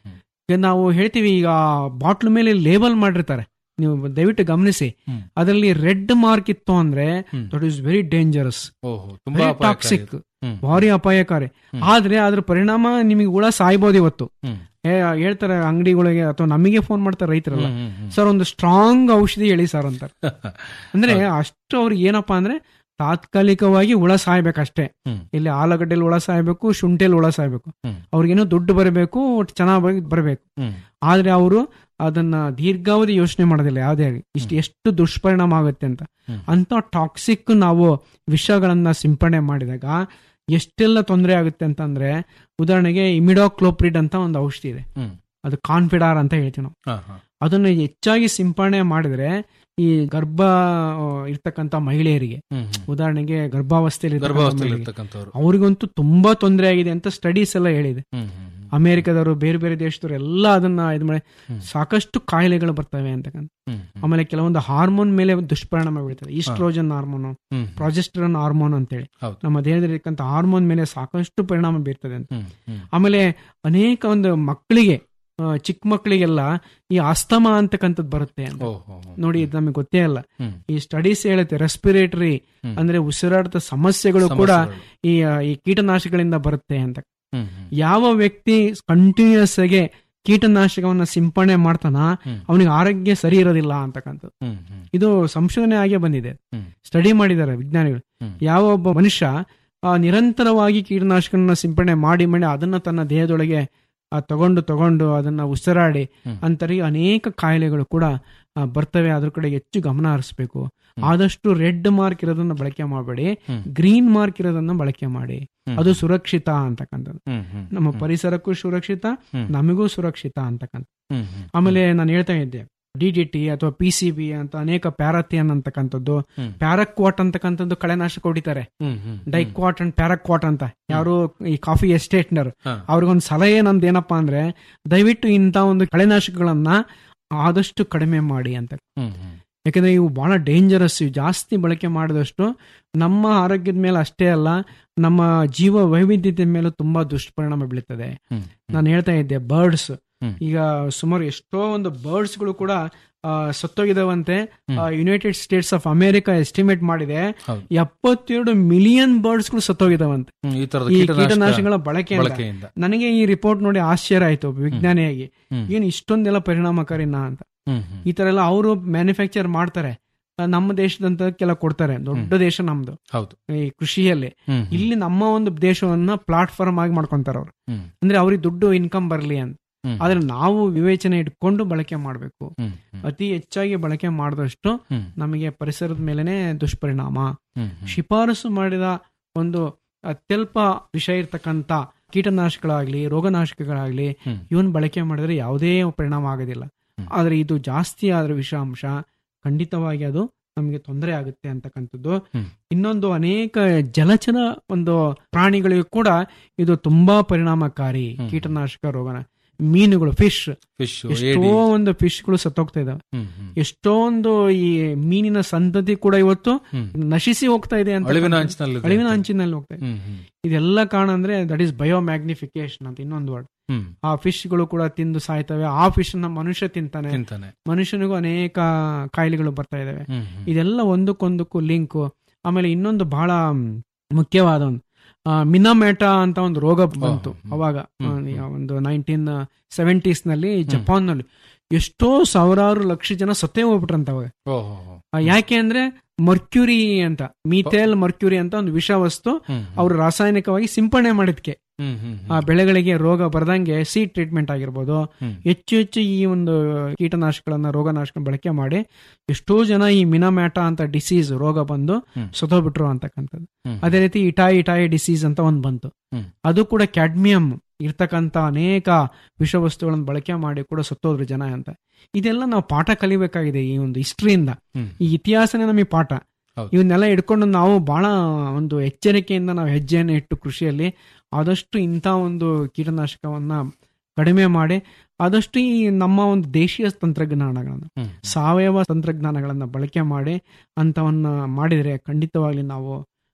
F: ಈಗ ನಾವು ಹೇಳ್ತೀವಿ ಈಗ ಬಾಟ್ಲ್ ಮೇಲೆ ಲೇಬಲ್ ಮಾಡಿರ್ತಾರೆ ನೀವು ದಯವಿಟ್ಟು ಗಮನಿಸಿ
E: ಹ್ಮ್.
F: ಅದರಲ್ಲಿ ರೆಡ್ ಮಾರ್ಕ್ ಇತ್ತು ಅಂದ್ರೆ
E: ಹ್ಮ್.
F: ದಟ್ ಇಸ್ ವೆರಿ ಡೇಂಜರಸ್
E: ಓಹೋ ತುಂಬಾ ಅಪಾಯಕಾರಿ
F: ಟಾಕ್ಸಿಕ್
E: ಅದು. ಹ್ಮ್.
F: ಭಾರಿ ಅಪಾಯಕಾರಿ ಆದ್ರೆ ಅದ್ರ ಪರಿಣಾಮ ನಿಮಗೆ ಹುಳ ಸಾಯ್ಬೋದು ಇವತ್ತು
E: ಹ್ಮ್.
F: ಏ, ಹೇಳ್ತಾರೆ ಅಂಗಡಿಗಳಿಗೆ ಅಥವಾ ನಮಗೆ ಫೋನ್ ಮಾಡ್ತಾರೆ ರೈತರಲ್ಲ
E: ಹ್ಮ್, ಹ್ಮ್, ಹ್ಮ್.
F: ಸರ್ ಒಂದು ಸ್ಟ್ರಾಂಗ್ ಔಷಧಿ ಹೇಳಿ ಸರ್ ಅಂತಾರೆ ಅಂದ್ರೆ ಅಷ್ಟು ಅವ್ರಿಗೆ ಏನಪ್ಪಾ ಅಂದ್ರೆ ತಾತ್ಕಾಲಿಕವಾಗಿ ಹುಳ ಸಾಯ್ಬೇಕಷ್ಟೇ
E: ಹ್ಮ್.
F: ಇಲ್ಲಿ ಆಲೂಗಡ್ಡೆಲಿ ಹುಳ ಸಾಯ್ಬೇಕು ಶುಂಠಿಯಲ್ಲಿ ಹುಳ ಸಾಯ್ಬೇಕು
E: ಹ್ಮ್.
F: ಅವ್ರಿಗೇನೋ ದುಡ್ಡು ಬರಬೇಕು ಚೆನ್ನಾಗಿ ಬರಬೇಕು
E: ಹ್ಮ್.
F: ಆದ್ರೆ ಅವರು ಅದನ್ನ ದೀರ್ಘಾವಧಿ ಯೋಚನೆ ಮಾಡೋದಿಲ್ಲ ಯಾವುದೇ ಆಗಲಿ ಇಷ್ಟು ಎಷ್ಟು ದುಷ್ಪರಿಣಾಮ ಆಗುತ್ತೆ ಅಂತ
E: ಹ್ಮ್.
F: ಅಂತ ಟಾಕ್ಸಿಕ್ ನಾವು ವಿಷಗಳನ್ನ ಸಿಂಪಡಣೆ ಮಾಡಿದಾಗ ಎಷ್ಟೆಲ್ಲ ತೊಂದರೆ ಆಗುತ್ತೆ ಅಂತಂದ್ರೆ ಉದಾಹರಣೆಗೆ ಇಮಿಡೋಕ್ಲೋಪ್ರಿಡ್ ಅಂತ ಒಂದು ಔಷಧಿ ಇದೆ
E: ಹ್ಮ್.
F: ಅದು ಕಾನ್ಫಿಡಾರ್ ಅಂತ ಹೇಳ್ತೀವಿ ನಾವು
E: ಹಾ, ಹಾ.
F: ಅದನ್ನು ಹೆಚ್ಚಾಗಿ ಸಿಂಪಡಣೆ ಮಾಡಿದ್ರೆ ಈ ಗರ್ಭ ಆ, ಇರ್ತಕ್ಕಂಥ ಮಹಿಳೆಯರಿಗೆ
E: ಹ್ಮ್, ಹ್ಮ್.
F: ಉದಾಹರಣೆಗೆ ಗರ್ಭಾವಸ್ಥೆಯಲ್ಲಿ ಇರ್ತಕ್ಕಂಥ
E: ಗರ್ಭಾವಸ್ಥೆಯಲ್ಲಿ
F: ಮಹಿಳೆಯರಿಗೆ,
E: ಇರ್ತಕ್ಕಂಥವ್ರು
F: ಅವ್ರಿಗಂತೂ ತುಂಬಾ ತೊಂದರೆ ಆಗಿದೆ ಅಂತ ಸ್ಟಡೀಸ್ ಎಲ್ಲ ಹೇಳಿದೆ
E: ಹ್ಮ್, ಹ್ಮ್, ಹ್ಮ್.
F: ಅಮೆರಿಕದವರು ಬೇರೆ ಬೇರೆ ದೇಶದವರು ಎಲ್ಲ ಅದನ್ನ ಇದು ಮಾಡಿ
E: ಹ್ಮ್.
F: ಸಾಕಷ್ಟು ಕಾಯಿಲೆಗಳು ಬರ್ತವೆ ಅಂತಕ್ಕಂಥ
E: ಹ್ಮ್, ಹ್ಮ್.
F: ಆಮೇಲೆ ಕೆಲವೊಂದು ಹಾರ್ಮೋನ್ ಮೇಲೆ ದುಷ್ಪರಿಣಾಮ ಬೀಳ್ತದೆ ಈಸ್ಟ್ರೋಜನ್ ಹಾರ್ಮೋನ್
E: ಹ್ಮ್,
F: ಪ್ರಾಜೆಸ್ಟ್ರನ್ ಹಾರ್ಮೋನ್ ಅಂತೇಳಿ
E: ಹೌದು.
F: ನಮ್ಮ ದೇಹದಲ್ಲಿರ್ತಕ್ಕಂಥ ಹಾರ್ಮೋನ್ ಮೇಲೆ ಸಾಕಷ್ಟು ಪರಿಣಾಮ ಬೀರ್ತದೆ ಅಂತ
E: ಹ್ಮ್, ಹ್ಮ್.
F: ಆಮೇಲೆ ಅನೇಕ ಒಂದು ಮಕ್ಕಳಿಗೆ ಆ, ಚಿಕ್ಕ ಮಕ್ಕಳಿಗೆಲ್ಲ ಈ ಅಸ್ತಮ ಅಂತಕ್ಕಂಥದ್ದು ಬರುತ್ತೆ ಅಂತ
E: ಓಹೋ, ಹೋ.
F: ನೋಡಿ ಇದು ನಮಗೆ ಗೊತ್ತೇ ಅಲ್ಲ
E: ಹ್ಮ್.
F: ಈ ಸ್ಟಡೀಸ್ ಹೇಳುತ್ತೆ ರೆಸ್ಪಿರೇಟರಿ
E: ಹ್ಮ್.
F: ಅಂದ್ರೆ ಉಸಿರಾಟದ ಸಮಸ್ಯೆಗಳು ಕೂಡ
E: ಸಮಸ್ಯೆಗಳು.
F: ಈ ಆ, ಈ ಕೀಟನಾಶಕಗಳಿಂದ ಬರುತ್ತೆ ಅಂತ
E: ಹ್ಮ್, ಹ್ಮ್.
F: ಯಾವ ವ್ಯಕ್ತಿ ಕಂಟಿನ್ಯೂಸ್ ಆಗಿ ಕೀಟನಾಶಕವನ್ನ ಸಿಂಪಡಣೆ ಮಾಡ್ತಾನ
E: ಹ್ಮ್.
F: ಅವನಿಗೆ ಆರೋಗ್ಯ ಸರಿ ಇರೋದಿಲ್ಲ ಅಂತಕ್ಕಂಥದ್ದು
E: ಹ್ಮ್, ಹ್ಮ್.
F: ಇದು ಸಂಶೋಧನೆ ಆಗೇ ಬಂದಿದೆ
E: ಹ್ಮ್.
F: ಸ್ಟಡಿ ಮಾಡಿದ್ದಾರೆ ವಿಜ್ಞಾನಿಗಳು
E: ಹ್ಮ್.
F: ಯಾವ ಒಬ್ಬ ಮನುಷ್ಯ ಆ, ನಿರಂತರವಾಗಿ ಕೀಟನಾಶಕನ ಸಿಂಪಡಣೆ ಮಾಡಿ ಮಾಡಿ ಅದನ್ನ ತನ್ನ ದೇಹದೊಳಗೆ ಆ, ತಗೊಂಡು ತಗೊಂಡು ಅದನ್ನ ಉಸಿರಾಡಿ
E: ಹ್ಮ್.
F: ಅಂತರಿಗೆ ಅನೇಕ ಕಾಯಿಲೆಗಳು ಕೂಡ ಆ, ಬರ್ತವೆ ಅದ್ರ ಕಡೆ ಹೆಚ್ಚು ಗಮನ ಹರಿಸ್ಬೇಕು ಆದಷ್ಟು ರೆಡ್ ಮಾರ್ಕ್ ಇರೋದನ್ನ ಬಳಕೆ ಮಾಡಬೇಡಿ
E: ಹ್ಮ್.
F: ಗ್ರೀನ್ ಮಾರ್ಕ್ ಇರೋದನ್ನ ಬಳಕೆ ಮಾಡಿ
E: ಹ್ಮ್.
F: ಅದು ಸುರಕ್ಷಿತ ಅಂತಕ್ಕಂಥದ್ದು
E: ಹ್ಮ್, ಹ್ಮ್.
F: ನಮ್ಮ
E: ಹ್ಮ್.
F: ಪರಿಸರಕ್ಕೂ ಸುರಕ್ಷಿತ
E: ಹ್ಮ್.
F: ನಮಗೂ ಸುರಕ್ಷಿತ ಅಂತಕ್ಕಂಥ
E: ಹ್ಮ್, ಹ್ಮ್.
F: ಆಮೇಲೆ ನಾನು ಹೇಳ್ತಾ ಇದ್ದೆ ಡಿ ಡಿ ಟಿ ಅಥವಾ ಪಿ ಸಿ ಬಿ ಅಂತ ಅನೇಕ ಪ್ಯಾರಥಿಯನ್ ಅಂತಕ್ಕಂಥದ್ದು
E: ಹ್ಮ್.
F: ಪ್ಯಾರಕ್ವಾಟ್ ಅಂತಕ್ಕಂಥದ್ದು ಕಳೆನಾಶಕ ಹೊಡಿತಾರೆ
E: ಹ್ಮ್, ಹ್ಮ್.
F: ಡೈಕ್ವಾಟ್ ಅಂಡ್ ಪ್ಯಾರಕ್ವಾಟ್ ಅಂತ ಯಾರು ಈ ಕಾಫಿ ಎಸ್ಟೇಟ್ನರ್
E: ಹಾ.
F: ಅವ್ರಿಗೊಂದು ಸಲಹೆ ನಮ್ದು ಏನಪ್ಪಾ ಅಂದ್ರೆ ದಯವಿಟ್ಟು ಇಂಥ ಒಂದು ಕಳೆನಾಶಕಗಳನ್ನ ಆದಷ್ಟು ಕಡಿಮೆ ಮಾಡಿ ಅಂತ
E: ಹ್ಮ್, ಹ್ಮ್.
F: ಯಾಕಂದ್ರೆ ಇವು ಬಹಳ ಡೇಂಜರಸ್ ಇವು ಜಾಸ್ತಿ ಬಳಕೆ ಮಾಡಿದಷ್ಟು ನಮ್ಮ ಆರೋಗ್ಯದ ಮೇಲೆ ಅಷ್ಟೇ ಅಲ್ಲ ನಮ್ಮ ಜೀವ ವೈವಿಧ್ಯತೆ ಮೇಲೂ ತುಂಬಾ ದುಷ್ಪರಿಣಾಮ ಬೀಳುತ್ತದೆ
E: ಹ್ಮ್,
F: ನಾನು ಹೇಳ್ತಾ ಇದ್ದೆ ಬರ್ಡ್ಸ್
E: ಹ್ಮ್.
F: ಈಗ ಸುಮಾರು ಎಷ್ಟೋ ಒಂದು ಬರ್ಡ್ಸ್ ಗಳು ಕೂಡ ಆ, ಸತ್ತೋಗಿದಾವಂತೆ
E: ಹ್ಮ್.
F: United States of America estimate ಮಾಡಿದೆ
E: ಹೌದು.
F: ಎಪ್ಪತ್ತೆರಡು ಮಿಲಿಯನ್ ಬರ್ಡ್ಸ್ ಗಳು ಸತ್ತೋಗಿದಾವಂತೆ
E: ಹ್ಮ್, ಈ ತರದ
F: ಈ
E: ಕೀಟನಾಶಕ
F: ಕೀಟನಾಶಕಗಳ ಬಳಕೆಯಿಂದ
E: ಬಳಕೆಯಿಂದ
F: ನನಗೆ ಈ ರಿಪೋರ್ಟ್ ನೋಡಿ ಆಶ್ಚರ್ಯ ಆಯ್ತು ಒಬ್ಬ ವಿಜ್ಞಾನಿಯಾಗಿ
E: ಹ್ಮ್.
F: ಏನ್ ಇಷ್ಟೊಂದೆಲ್ಲ ಪರಿಣಾಮಕಾರಿನಾ ಅಂತ
E: ಹ್ಮ್, ಹ್ಮ್.
F: ಈ ತರ ಎಲ್ಲ ಅವರು ಮ್ಯಾನುಫ್ಯಾಕ್ಚರ್ ಮಾಡ್ತಾರೆ ಆ, ನಮ್ಮ ದೇಶದಂತ ಕೆಲ ಕೊಡ್ತಾರೆ ದೊಡ್ಡ ದೇಶ ನಮ್ದು
E: ಹೌದು
F: ಈ ಕೃಷಿಯಲ್ಲಿ
E: ಹ್ಮ್, ಹ್ಮ್.
F: ಇಲ್ಲಿ ನಮ್ಮ ಒಂದು ದೇಶವನ್ನ ಪ್ಲಾಟ್ಫಾರ್ಮ್ ಆಗಿ ಮಾಡ್ಕೊಂತಾರ ಅವ್ರು
E: ಹ್ಮ್,
F: ಅಂದ್ರೆ ಅವ್ರಿಗೆ ದುಡ್ಡು ಇನ್ಕಮ್ ಬರಲಿ ಅಂತ
E: ಹ್ಮ್.
F: ಆದ್ರೆ ನಾವು ವಿವೇಚನೆ ಇಟ್ಕೊಂಡು ಬಳಕೆ ಮಾಡಬೇಕು
E: ಹ್ಮ್, ಹ್ಮ್.
F: ಅತಿ ಹೆಚ್ಚಾಗಿ ಬಳಕೆ ಮಾಡಿದಷ್ಟು
E: ಹ್ಮ್,
F: ನಮಗೆ ಪರಿಸರದ ಮೇಲೆನೆ ದುಷ್ಪರಿಣಾಮ
E: ಹ್ಮ್, ಹ್ಮ್.
F: ಶಿಫಾರಸು ಮಾಡಿದ ಒಂದು ಅತ್ಯಲ್ಪ ವಿಷ ಇರ್ತಕ್ಕಂಥ ಕೀಟನಾಶಕಗಳಾಗ್ಲಿ ರೋಗನಾಶಕಗಳಾಗ್ಲಿ
E: ಹ್ಮ್.
F: ಇವನ್ ಬಳಕೆ ಮಾಡಿದ್ರೆ ಯಾವುದೇ ಪರಿಣಾಮ ಆಗೋದಿಲ್ಲ
E: ಹ್ಮ್.
F: ಆದ್ರೆ ಇದು ಜಾಸ್ತಿ ಆದ್ರೆ ವಿಷಾಂಶ ಖಂಡಿತವಾಗಿ ಅದು ನಮಗೆ ತೊಂದರೆ ಆಗುತ್ತೆ ಅಂತಕ್ಕಂಥದ್ದು
E: ಹ್ಮ್.
F: ಇನ್ನೊಂದು ಅನೇಕ ಜಲಚರ ಒಂದು ಪ್ರಾಣಿಗಳಿಗೂ ಕೂಡ ಇದು ತುಂಬಾ ಪರಿಣಾಮಕಾರಿ
E: ಹ್ಮ್.
F: ಕೀಟನಾಶಕ ರೋಗನ ಮೀನುಗಳು ಫಿಶ್
E: ಫಿಶ್
F: ಎಷ್ಟೋ
E: ಏಡಿ
F: ಒಂದು ಫಿಶ್ಗಳು ಸತ್ತೋಗ್ತಾ ಇದಾವೆ
E: ಹ್ಮ್, ಹ್ಮ್.
F: ಎಷ್ಟೊಂದು ಈ ಮೀನಿನ ಸಂತತಿ ಕೂಡ ಇವತ್ತು
E: ಹ್ಮ್.
F: ನಶಿಸಿ ಹೋಗ್ತಾ ಇದೆ ಅಂತ
E: ಅಳಿವಿನ ಅಂಚಿನಲ್ಲಿ ಇದೆ.
F: ಅಳಿವಿನ ಅಂಚಿನಲ್ಲಿ ಹೋಗ್ತಾ ಇದೆ
E: ಹ್ಮ್, ಹ್ಮ್.
F: ಇದೆಲ್ಲ ಕಾರಣ ಅಂದ್ರೆ ದಟ್ ಈಸ್ ಬಯೋ ಮ್ಯಾಗ್ನಿಫಿಕೇಶನ್ ಅಂತ ಇನ್ನೊಂದು ವರ್ಡ್
E: ಹ್ಮ್.
F: ಆ ಫಿಶ್ಗಳು ಕೂಡ ತಿಂದು ಸಾಯ್ತವೆ ಆ ಫಿಶ್ ನ ಮನುಷ್ಯ ತಿಂತಾನೆ
E: ತಿಂತಾನೆ
F: ಮನುಷ್ಯನಿಗೂ ಅನೇಕ ಕಾಯಿಲೆಗಳು ಬರ್ತಾ ಇದಾವೆ
E: ಹ್ಮ್, ಹ್ಮ್.
F: ಇದೆಲ್ಲ ಒಂದಕ್ಕೊಂದಕ್ಕೂ ಲಿಂಕು ಆಮೇಲೆ ಇನ್ನೊಂದು ಬಹಳ ಮ್, ಮುಖ್ಯವಾದ ಒಂದು ಮಿನಾಮೇಟ ಅಂತ ಒಂದು ರೋಗ ಬಂತು
E: ಹ್ಮ್.
F: ಅವಾಗ
E: ಹ್ಮ್.
F: ಆ, ಈ ಒಂದು ನೈನ್ಟೀನ್ ಸೆವೆಂಟೀಸ್ ನಲ್ಲಿ ಜಪಾನ್ ನಲ್ಲಿ ಎಷ್ಟೋ ಸಾವಿರಾರು ಲಕ್ಷ ಜನ ಸತ್ತೇ ಹೋಗ್ಬಿಟ್ರಂತ ಅವಾಗ
E: ಓ, ಹೋ, ಹೋ.
F: ಆ, ಯಾಕೆ ಅಂದ್ರೆ ಮರ್ಕ್ಯೂರಿ ಅಂತ ಮೀಥೇಲ್ ಮರ್ಕ್ಯೂರಿ ಅಂತ ಒಂದು ವಿಷ ವಸ್ತು
E: ಹ್ಮ್, ಹ್ಮ್.
F: ಅವರು ರಾಸಾಯನಿಕವಾಗಿ ಸಿಂಪಡಣೆ ಮಾಡಿದ್ಕೆ
E: ಹ್ಮ್, ಹ್ಮ್,
F: ಆ
E: ಹ್ಮ್.
F: ಬೆಳೆಗಳಿಗೆ ರೋಗ ಬರದಂಗೆ ಸೀಡ್ ಟ್ರೀಟ್ಮೆಂಟ್ ಆಗಿರ್ಬೋದು
E: ಹ್ಮ್.
F: ಹೆಚ್ಚು ಹೆಚ್ಚು ಈ ಒಂದು ಕೀಟನಾಶಕಗಳನ್ನ ರೋಗನಾಶಕ ಬಳಕೆ ಮಾಡಿ ಎಷ್ಟೋ ಜನ ಈ ಮಿನಾಮ್ಯಾಟ ಅಂತ ಡಿಸೀಸ್ ರೋಗ ಬಂದು
E: ಹ್ಮ್.
F: ಸತ್ತೋಗ್ಬಿಟ್ರು ಅಂತಕ್ಕಂಥದ್ದು
E: ಹ್ಮ್.
F: ಅದೇ ರೀತಿ ಇಟಾಯಿ ಇಟಾಯಿ ಡಿಸೀಸ್ ಅಂತ ಒಂದು ಬಂತು
E: ಹ್ಮ್.
F: ಅದು ಕೂಡ ಕ್ಯಾಡ್ಮಿಯಂ ಇರ್ತಕ್ಕಂಥ ಅನೇಕ ವಿಷವಸ್ತುಗಳನ್ನು ಬಳಕೆ ಮಾಡಿ ಕೂಡ ಸತ್ತೋದ್ರು ಜನ ಅಂತ ಇದೆಲ್ಲ ನಾವು ಪಾಠ ಕಲಿಬೇಕಾಗಿದೆ ಈ ಒಂದು ಹಿಸ್ಟ್ರಿಯಿಂದ
E: ಹ್ಮ್.
F: ಈ ಇತಿಹಾಸನೇ ನಮಗೆ ಪಾಠ
E: ಹೌದು.
F: ಇವನ್ನೆಲ್ಲ ಇಟ್ಕೊಂಡು ನಾವು ಬಹಳ ಒಂದು ಎಚ್ಚರಿಕೆಯಿಂದ ನಾವು ಹೆಜ್ಜೆಯನ್ನು ಇಟ್ಟು ಕೃಷಿಯಲ್ಲಿ ಆದಷ್ಟು ಇಂಥ ಒಂದು ಕೀಟನಾಶಕವನ್ನ ಕಡಿಮೆ ಮಾಡಿ ಆದಷ್ಟು ಈ ನಮ್ಮ ಒಂದು ದೇಶೀಯ ತಂತ್ರಜ್ಞಾನಗಳನ್ನು
E: ಹ್ಮ್.
F: ಸಾವಯವ ತಂತ್ರಜ್ಞಾನಗಳನ್ನ ಬಳಕೆ ಮಾಡಿ ಅಂಥವನ್ನ ಮಾಡಿದರೆ ಖಂಡಿತವಾಗ್ಲಿ ನಾವು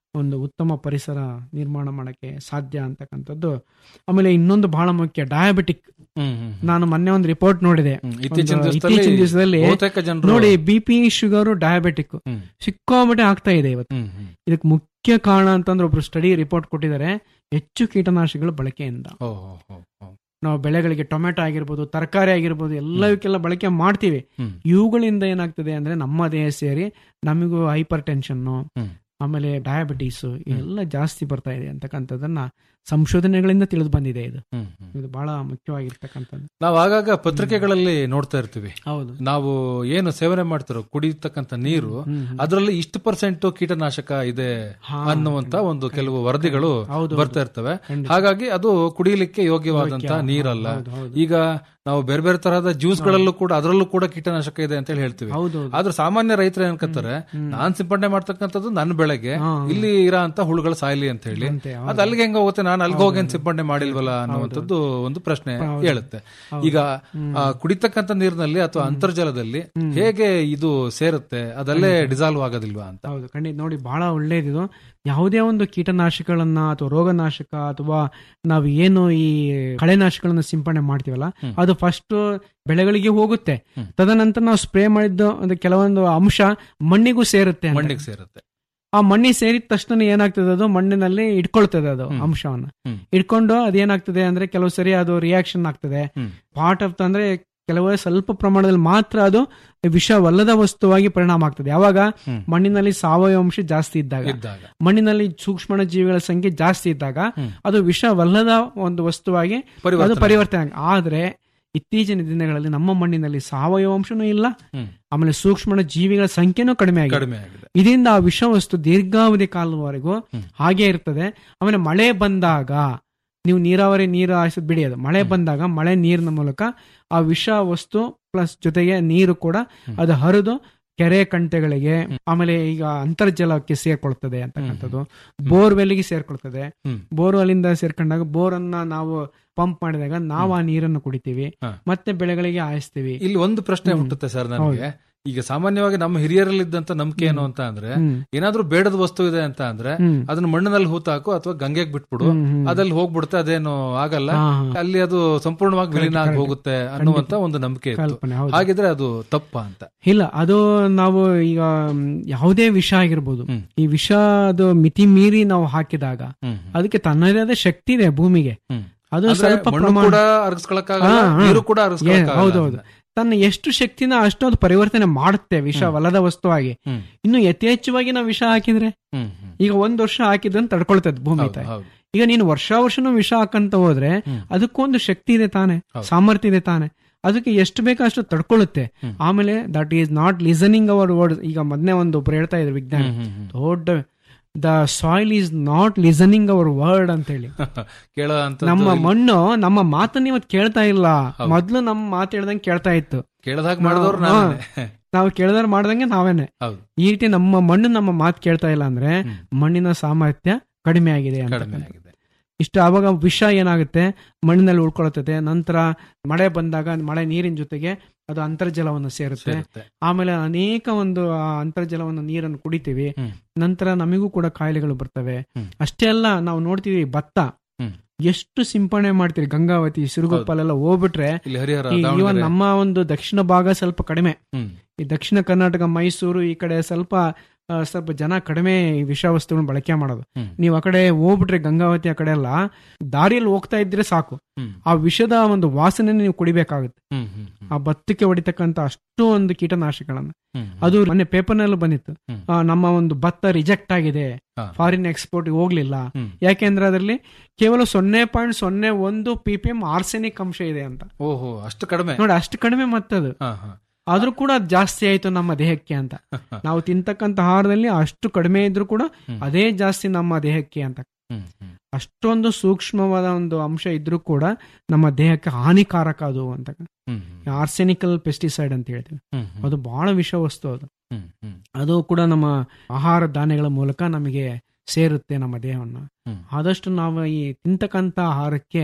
F: ಒಂದು ಉತ್ತಮ ಪರಿಸರ ನಿರ್ಮಾಣ ಮಾಡಕ್ಕೆ ಸಾಧ್ಯ ಅಂತಕ್ಕಂಥದ್ದು ಆಮೇಲೆ ಇನ್ನೊಂದು ಬಹಳ ಮುಖ್ಯ ಡಯಾಬಿಟಿಕ್
E: ಹ್ಮ್, ಹ್ಮ್,
F: ನಾನು ಮೊನ್ನೆ ಒಂದು ರಿಪೋರ್ಟ್ ನೋಡಿದೆ
E: ಹ್ಮ್. ಇತ್ತೀಚಿನ
F: ಒಂದು
E: ದಿವಸದಲ್ಲಿ
F: ಇತ್ತೀಚಿನ ದಿವಸದಲ್ಲಿ
E: ಬಹುತೇಕ ಜನರು
F: ನೋಡಿ ಬಿ ಪಿ ಶುಗರ್ ಡಯಾಬಿಟಿಕ್
E: ಹ್ಮ್.
F: ಸಿಕ್ಕಾಬಿಟ್ಟೆ ಆಗ್ತಾ ಇದೆ ಇವತ್ತು
E: ಹ್ಮ್, ಹ್ಮ್.
F: ಇದಕ್ಕೆ ಮುಖ್ಯ ಕಾರಣ ಅಂತಂದ್ರೆ ಒಬ್ರು ಸ್ಟಡಿ ರಿಪೋರ್ಟ್ ಕೊಟ್ಟಿದ್ದಾರೆ ಹೆಚ್ಚು ಕೀಟನಾಶಕಗಳ ಬಳಕೆಯಿಂದ
E: ಓ, ಓ, ಓ, ಓ.
F: ನಾವು ಬೆಳೆಗಳಿಗೆ ಟೊಮೆಟೊ ಆಗಿರ್ಬೋದು ತರಕಾರಿ ಆಗಿರ್ಬೋದು ಎಲ್ಲವಕ್ಕೆಲ್ಲ ಬಳಕೆ ಮಾಡ್ತೀವಿ
E: ಹ್ಮ್.
F: ಇವುಗಳಿಂದ ಏನಾಗ್ತದೆ ಅಂದ್ರೆ ನಮ್ಮ ದೇಹ ಸೇರಿ ನಮಗೂ ಹೈಪರ್ ಟೆನ್ಷನ್ನು
E: ಹ್ಮ್.
F: ಆಮೇಲೆ ಡಯಾಬಿಟೀಸ್ ಎಲ್ಲ ಜಾಸ್ತಿ ಬರ್ತಾ ಇದೆ ಅಂತಕ್ಕಂಥದ್ದನ್ನ ಸಂಶೋಧನೆಗಳಿಂದ ತಿಳಿದು ಬಂದಿದೆ ಇದು
E: ಹ್ಮ್, ಹ್ಮ್.
F: ಇದು ಬಹಳ ಮುಖ್ಯವಾಗಿರ್ತಕ್ಕಂಥದ್ದು
E: ನಾವು ಆಗಾಗ ಪತ್ರಿಕೆಗಳಲ್ಲಿ ನೋಡ್ತಾ ಇರ್ತೀವಿ
F: ಹೌದು
E: ನಾವು ಏನು ಸೇವನೆ ಮಾಡ್ತಿರೋ ಕುಡಿಯತಕ್ಕಂತ ನೀರು ಅದರಲ್ಲಿ ಇಷ್ಟು ಪರ್ಸೆಂಟ್ ಕೀಟನಾಶಕ ಇದೆ
F: ಹಾ,
E: ಅನ್ನುವಂತ ಒಂದು ಕೆಲವು ವರದಿಗಳು
F: ಹೌದು,
E: ಬರ್ತಾ ಇರ್ತವೆ
F: ಖಂಡಿತ.
E: ಹಾಗಾಗಿ ಅದು ಕುಡಿಯಲಿಕ್ಕೆ ಯೋಗ್ಯವಾದಂತ
F: ಯೋಗ್ಯ,
E: ನೀರಲ್ಲ
F: ಹೌದು, ಹೌದು.
E: ಈಗ ನಾವು ಬೇರೆ ಬೇರೆ ತರಹದ ಜ್ಯೂಸ್ಗಳಲ್ಲೂ ಕೂಡ ಅದರಲ್ಲೂ ಕೂಡ ಕೀಟನಾಶಕ ಇದೆ ಅಂತ ಹೇಳಿ ಹೇಳ್ತೀವಿ
F: ಹೌದು
E: ಆದ್ರೆ ಸಾಮಾನ್ಯ ರೈತರು ಏನ್ಕತ್ತಾರೆ ನಾನ್ ಸಿಂಪಡಣೆ ಮಾಡ್ತಕ್ಕಂಥದ್ದು ನನ್ನ ಬೆಳೆಗೆ
F: ಹಾ.
E: ಇಲ್ಲಿ ಇರೋ ಅಂತ ಹುಳುಗಳು ಸಾಯ್ಲಿ ಅಂತ ಹೇಳಿ
F: ಅಂತೆ, ಹೌದು.
E: ಅದು ಅಲ್ಲಿಗೆ ಹೆಂಗ ಹೋಗುತ್ತೆ ನಾನು ಅಲ್ಲಿಗೆ ಹೋಗಿ ಏನ್ ಸಿಂಪಡಣೆ ಮಾಡಿಲ್ವಲ್ಲ ಅನ್ನುವಂಥದ್ದು ಒಂದು ಪ್ರಶ್ನೆ ಹೇಳುತ್ತೆ ಈಗ ಆ, ಕುಡಿತಕ್ಕಂಥ ನೀರಿನಲ್ಲಿ ಅಥವಾ ಅಂತರ್ಜಲದಲ್ಲಿ ಹೇಗೆ ಇದು ಸೇರುತ್ತೆ ಅದಲ್ಲೇ ಡಿಸಾಲ್ವ್ ಆಗೋದಿಲ್ವಾ ಅಂತ
F: ಹೌದು ಖಂಡಿತ ನೋಡಿ ಬಹಳ ಒಳ್ಳೇದಿದು ಯಾವುದೇ ಒಂದು ಕೀಟನಾಶಕಗಳನ್ನ ಅಥವಾ ರೋಗನಾಶಕ ಅಥವಾ ನಾವು ಏನು ಈ ಕಳೆನಾಶಕಗಳನ್ನ ಸಿಂಪಡಣೆ ಮಾಡ್ತೀವಲ್ಲ ಅದು ಫಸ್ಟ್ ಬೆಳೆಗಳಿಗೆ ಹೋಗುತ್ತೆ ತದನಂತರ ನಾವು ಸ್ಪ್ರೇ ಮಾಡಿದ್ದು ಒಂದು ಕೆಲವೊಂದು ಅಂಶ ಮಣ್ಣಿಗೂ ಸೇರುತ್ತೆ ಅಂತ.
E: ಮಣ್ಣಿಗೆ ಸೇರುತ್ತೆ
F: ಆ ಮಣ್ಣಿಗೆ ಸೇರಿದ ತಕ್ಷಣ ಏನಾಗ್ತದೆ ಅದು ಮಣ್ಣಿನಲ್ಲಿ ಇಟ್ಕೊಳ್ತದೆ ಅದು ಅಂಶವನ್ನ
E: ಹ್ಮ್.
F: ಇಟ್ಕೊಂಡು ಅದೇನಾಗ್ತದೆ ಅಂದ್ರೆ ಕೆಲವು ಸರಿ ಅದು ರಿಯಾಕ್ಷನ್ ಆಗ್ತದೆ
E: ಹ್ಮ್.
F: ಪಾರ್ಟ್ ಆಫ್ ಅಂದ್ರೆ ಕೆಲವು ಸ್ವಲ್ಪ ಪ್ರಮಾಣದಲ್ಲಿ ಮಾತ್ರ ಅದು ವಿಷವಲ್ಲದ ವಸ್ತುವಾಗಿ ಪರಿಣಾಮ ಆಗ್ತದೆ ಯಾವಾಗ
E: ಹ್ಮ್.
F: ಮಣ್ಣಿನಲ್ಲಿ ಸಾವಯವ ಅಂಶ ಜಾಸ್ತಿ ಇದ್ದಾಗ
E: ಇದ್ದಾಗ
F: ಮಣ್ಣಿನಲ್ಲಿ ಸೂಕ್ಷ್ಮ ಜೀವಿಗಳ ಸಂಖ್ಯೆ ಜಾಸ್ತಿ ಇದ್ದಾಗ ಅದು ವಿಷವಲ್ಲದ ಒಂದು ವಸ್ತುವಾಗಿ ಅದು
E: ಪರಿವರ್ತನೆ.
F: ಪರಿವರ್ತನೆ ಆಗ- ಆದ್ರೆ ಇತ್ತೀಚಿನ ದಿನಗಳಲ್ಲಿ ನಮ್ಮ ಮಣ್ಣಿನಲ್ಲಿ ಸಾವಯವ ಅಂಶನೂ ಇಲ್ಲ
E: ಹ್ಮ್.
F: ಆಮೇಲೆ ಸೂಕ್ಷ್ಮ ಜೀವಿಗಳ ಸಂಖ್ಯೆನೂ ಕಡಿಮೆ ಆಗಿದೆ
E: ಕಡಿಮೆ ಆಗಿದೆ
F: ಇದರಿಂದ ಆ ವಿಷವಸ್ತು ದೀರ್ಘಾವಧಿ ಕಾಲದವರೆಗೂ ಹಾಗೆ ಇರ್ತದೆ ಆಮೇಲೆ ಮಳೆ ಬಂದಾಗ ನೀವು ನೀರಾವರಿ ನೀರು ಹಾಯಿಸೋದು ಬಿಡಿ ಅದು ಮಳೆ ಬಂದಾಗ ಮಳೆ ನೀರಿನ ಮೂಲಕ ಆ ವಿಷ ವಸ್ತು ಪ್ಲಸ್ ಜೊತೆಗೆ ನೀರು ಕೂಡ ಅದು ಹರಿದು ಕೆರೆ ಕಂಟೆಗಳಿಗೆ ಆಮೇಲೆ ಈಗ ಅಂತರ್ಜಲಕ್ಕೆ ಸೇರ್ಕೊಳ್ತದೆ ಅಂತಕ್ಕಂಥದ್ದು ಬೋರ್ವೆಲ್ಗೆ ಸೇರ್ಕೊಳ್ತದೆ
E: ಹ್ಮ್.
F: ಬೋರ್ವೆಲ್ಲಿಂದ ಸೇರ್ಕೊಂಡಾಗ ಬೋರ್ ಅನ್ನ ನಾವು ಪಂಪ್ ಮಾಡಿದಾಗ ನಾವು ಆ ನೀರನ್ನು ಕುಡಿತೀವಿ
E: ಹಾ.
F: ಮತ್ತೆ ಬೆಳೆಗಳಿಗೆ ಹಾಯಿಸ್ತೀವಿ
E: ಇಲ್ಲಿ ಒಂದು ಪ್ರಶ್ನೆ ಹುಟ್ಟುತ್ತೆ ಸರ್ ನನಗೆ ಈಗ ಸಾಮಾನ್ಯವಾಗಿ ನಮ್ಮ ಹಿರಿಯರಲ್ಲಿದ್ದಂತ ನಂಬಿಕೆ ಏನು ಅಂತ ಅಂದ್ರೆ
F: ಹ್ಮ್.
E: ಏನಾದ್ರೂ ಬೇಡದ ವಸ್ತು ಇದೆ ಅಂತ ಅಂದ್ರೆ
F: ಹ್ಮ್.
E: ಅದನ್ನ ಮಣ್ಣಿನಲ್ಲಿ ಹೂತಾಕು ಅಥವಾ ಗಂಗೆಗೆ ಬಿಟ್ಬಿಡು
F: ಹ್ಮ್, ಹ್ಮ್.
E: ಅದಲ್ಲಿ ಹೋಗ್ಬಿಡುತ್ತೆ ಅದೇನು ಆಗಲ್ಲ
F: ಹಾ, ಹಾ.
E: ಅಲ್ಲಿ ಅದು ಸಂಪೂರ್ಣವಾಗಿ ವಿಲೀನ ಆಗಿ ಹೋಗುತ್ತೆ ಅನ್ನುವಂತ ಒಂದು ನಂಬಿಕೆ ಇತ್ತು
F: ಕಲ್ಪನೆ ಹೌದು
E: ಹಾಗಿದ್ರೆ ಅದು ತಪ್ಪ ಅಂತ
F: ಇಲ್ಲ ಅದು ನಾವು ಈಗ ಮ್, ಯಾವುದೇ ವಿಷ ಆಗಿರ್ಬೋದು
E: ಹ್ಮ್.
F: ಈ ವಿಷ ಅದು ಮಿತಿ ಮೀರಿ ನಾವು ಹಾಕಿದಾಗ
E: ಹ್ಮ್.
F: ಅದಕ್ಕೆ ತನ್ನದೇ ಆದ ಶಕ್ತಿ ಇದೆ ಭೂಮಿಗೆ
E: ಹ್ಮ್.
F: ಅದು
E: ಅಂದ್ರೆ
F: ಸ್ವಲ್ಪ
E: ಮಣ್ಣು
F: ಪ್ರಮಾಣ
E: ಕೂಡ ಅರ್ಗಿಸ್ಕೊಳಕ್ಕಾಗಲ್ಲ
F: ಹಾ, ಹಾ.
E: ನೀರು ಕೂಡ
F: ಏ,
E: ಅರ್ಗಿಸ್ಕೊಳಕ್ಕಾಗಲ್ಲ
F: ಹೌದೌದು ತನ್ನ ಎಷ್ಟು ಶಕ್ತಿನ ಅಷ್ಟು ಅದು ಪರಿವರ್ತನೆ ಮಾಡುತ್ತೆ ವಿಷವಲ್ಲದ ವಸ್ತುವಾಗಿ
E: ಹ್ಮ್.
F: ಇನ್ನು ಯಥೇಚ್ಛವಾಗಿ ನಾವು ವಿಷ ಹಾಕಿದ್ರೆ
E: ಹ್ಮ್, ಹ್ಮ್.
F: ಈಗ ಒಂದ್ ವರ್ಷ ಹಾಕಿದ್ರೆ ತಡ್ಕೊಳ್ತದೆ ಭೂಮಿ
E: ಹೌದು,
F: ತಾಯಿ
E: ಹೌದು.
F: ಈಗ ನೀನು ವರ್ಷ ವರ್ಷನೂ ವಿಷ ಹಾಕಂತ ಹೋದ್ರೆ
E: ಹ್ಮ್.
F: ಅದಕ್ಕೊಂದು ಶಕ್ತಿ ಇದೆ ತಾನೆ
E: ಹೌದು.
F: ಸಾಮರ್ಥ್ಯ ಇದೆ ತಾನೆ ಅದಕ್ಕೆ ಎಷ್ಟು ಬೇಕೋ ಅಷ್ಟು ತಡ್ಕೊಳ್ಳುತ್ತೆ
E: ಹ್ಮ್.
F: ಆಮೇಲೆ that is not listening our word ಈಗ ಮೊನ್ನೆ ಒಂದು ಒಬ್ರು ಹೇಳ್ತಾ ಇದ್ರು ವಿಜ್ಞಾನ
E: ಹ್ಮ್, ಹ್ಮ್, ಹ್ಮ್.
F: ದೊಡ್ಡ the soil is not listening our word ಅಂತ ಹೇಳಿ
E: ಕೇಳೋ ಅಂತ
F: ನಮ್ಮ ಮಣ್ಣು ನಮ್ಮ ಮಾತನ್ನ ಇವತ್ತು ಕೇಳ್ತಾ ಇಲ್ಲ ಮೊದ್ಲು ನಮ್ಮ ಮಾತು ಹೇಳ್ದಂಗೆ ಕೇಳ್ತಾ ಇತ್ತು
E: ಕೇಳದಾಗ ಮಾಡಿದವ್ರು
F: ಹಾ.
E: ನಾನೇ
F: ನಾವು ಕೇಳಿದ್ರೆ ಮಾಡ್ದಂಗೆ ನಾವೇನೆ
E: ಹೌದು
F: ಈ ರೀತಿ ನಮ್ಮ ಮಣ್ಣು ನಮ್ಮ ಮಾತು ಕೇಳ್ತಾ ಇಲ್ಲ ಅಂದ್ರೆ
E: ಹ್ಮ್.
F: ಮಣ್ಣಿನ ಸಾಮರ್ಥ್ಯ ಕಡಿಮೆ ಆಗಿದೆ ಅಂತ
E: ಕಡಿಮೆ ಆಗಿದೆ
F: ಇಷ್ಟು ಆವಾಗ ವಿಷ ಏನಾಗುತ್ತೆ ಮಣ್ಣಿನಲ್ಲಿ ಉಳ್ಕೊಳ್ತದೆ ನಂತರ ಮಳೆ ಬಂದಾಗ ಮಳೆ ನೀರಿನ ಜೊತೆಗೆ ಅದು ಅಂತರ್ಜಲವನ್ನು ಸೇರುತ್ತೆ
E: ಸೇರುತ್ತೆ
F: ಆಮೇಲೆ ಅನೇಕ ಒಂದು ಆ ಅಂತರ್ಜಲವನ್ನು ನೀರನ್ನು ಕುಡಿತೀವಿ
E: ಹ್ಮ್.
F: ನಂತರ ನಮಗೂ ಕೂಡ ಕಾಯಿಲೆಗಳು ಬರ್ತವೆ
E: ಹ್ಮ್.
F: ಅಷ್ಟೇ ಅಲ್ಲ ನಾವು ನೋಡ್ತೀವಿ ಭತ್ತ
E: ಹ್ಮ್.
F: ಎಷ್ಟು ಸಿಂಪಡಣೆ ಮಾಡ್ತೀವಿ ಗಂಗಾವತಿ ಸಿರುಗುಪ್ಪಲೆಲ್ಲ ಹೋಗ್ಬಿಟ್ರೆ
E: ಇಲ್ಲಿ ಹರಿಹರ
F: ಈ- ಇವನ್
E: ದಾವಣಗೆರೆ
F: ನಮ್ಮ ಒಂದು ದಕ್ಷಿಣ ಭಾಗ ಸ್ವಲ್ಪ ಕಡಿಮೆ
E: ಹ್ಮ್.
F: ಈ ದಕ್ಷಿಣ ಕರ್ನಾಟಕ ಮೈಸೂರು ಈ ಕಡೆ ಸ್ವಲ್ಪ ಆ, ಸ್ವಲ್ಪ ಜನ ಕಡಿಮೆ ಈ ವಿಷವಸ್ತುಗಳನ್ನ ಬಳಕೆ ಮಾಡೋದು
E: ಹ್ಮ್.
F: ನೀವು ಆ ಕಡೆ ಹೋಗ್ಬಿಟ್ರೆ ಗಂಗಾವತಿ ಆ ಕಡೆ ಎಲ್ಲ ದಾರಿಯಲ್ಲಿ ಹೋಗ್ತಾ ಇದ್ರೆ ಸಾಕು
E: ಹ್ಮ್.
F: ಆ ವಿಷದ ಒಂದು ವಾಸನೆ ನೀವು ಕುಡಿಬೇಕಾಗುತ್ತೆ
E: ಹ್ಮ್, ಹ್ಮ್, ಹ್ಮ್.
F: ಆ ಭತ್ತಕ್ಕೆ ಹೊಡಿತಕ್ಕಂತ ಅಷ್ಟು ಒಂದು ಕೀಟನಾಶಕಗಳನ್ನ
E: ಹ್ಮ್.
F: ಅದು ಮೊನ್ನೆ ಪೇಪರ್ನಲ್ಲೂ ಬಂದಿತ್ತು
E: ಹ್ಮ್.
F: ಆ, ನಮ್ಮ ಒಂದು ಭತ್ತ ರಿಜೆಕ್ಟ್ ಆಗಿದೆ
E: ಹಾ.
F: ಫಾರಿನ್ ಎಕ್ಸ್ಪೋರ್ಟ್ ಹೋಗ್ಲಿಲ್ಲ
E: ಹ್ಮ್.
F: ಯಾಕೆಂದ್ರೆ ಅದರಲ್ಲಿ ಕೇವಲ ಸೊನ್ನೆ ಪಾಯಿಂಟ್ ಸೊನ್ನೆ ಒಂದು ಪಿ ಪಿ ಎಂ ಆರ್ಸೆನಿಕ್ ಅಂಶ ಇದೆ ಅಂತ
E: ಓಹೋ ಅಷ್ಟು ಕಡಿಮೆ
F: ನೋಡಿ ಅಷ್ಟು ಕಡಿಮೆ ಮತ್ತದು
E: ಹಾ, ಹಾ.
F: ಆದ್ರೂ ಕೂಡ ಅದ್ ಜಾಸ್ತಿ ಆಯ್ತು ನಮ್ಮ ದೇಹಕ್ಕೆ ಅಂತ ನಾವು ತಿಂತಕ್ಕಂತ ಆಹಾರದಲ್ಲಿ ಅಷ್ಟು ಕಡಿಮೆ ಇದ್ರೂ ಕೂಡ
E: ಹ್ಮ್.
F: ಅದೇ ಜಾಸ್ತಿ ನಮ್ಮ ದೇಹಕ್ಕೆ ಅಂತ
E: ಹ್ಮ್, ಹ್ಮ್.
F: ಅಷ್ಟೊಂದು ಸೂಕ್ಷ್ಮವಾದ ಒಂದು ಅಂಶ ಇದ್ರೂ ಕೂಡ ನಮ್ಮ ದೇಹಕ್ಕೆ ಹಾನಿಕಾರಕ ಅದು ಅಂತ
E: ಹ್ಮ್, ಹ್ಮ್.
F: ಆರ್ಸೆನಿಕಲ್ ಪೆಸ್ಟಿಸೈಡ್ ಅಂತ ಹೇಳ್ತೀವಿ
E: ಹ್ಮ್, ಹ್ಮ್.
F: ಅದು ಬಹಳ ವಿಷ ವಸ್ತು ಅದು
E: ಹ್ಮ್, ಹ್ಮ್.
F: ಅದು ಕೂಡ ನಮ್ಮ ಆಹಾರ ಧಾನ್ಯಗಳ ಮೂಲಕ ನಮಗೆ ಸೇರುತ್ತೆ ನಮ್ಮ ದೇಹವನ್ನು
E: ಹ್ಮ್.
F: ಆದಷ್ಟು ನಾವು ಈ ತಿಂತಕ್ಕಂತ ಆಹಾರಕ್ಕೆ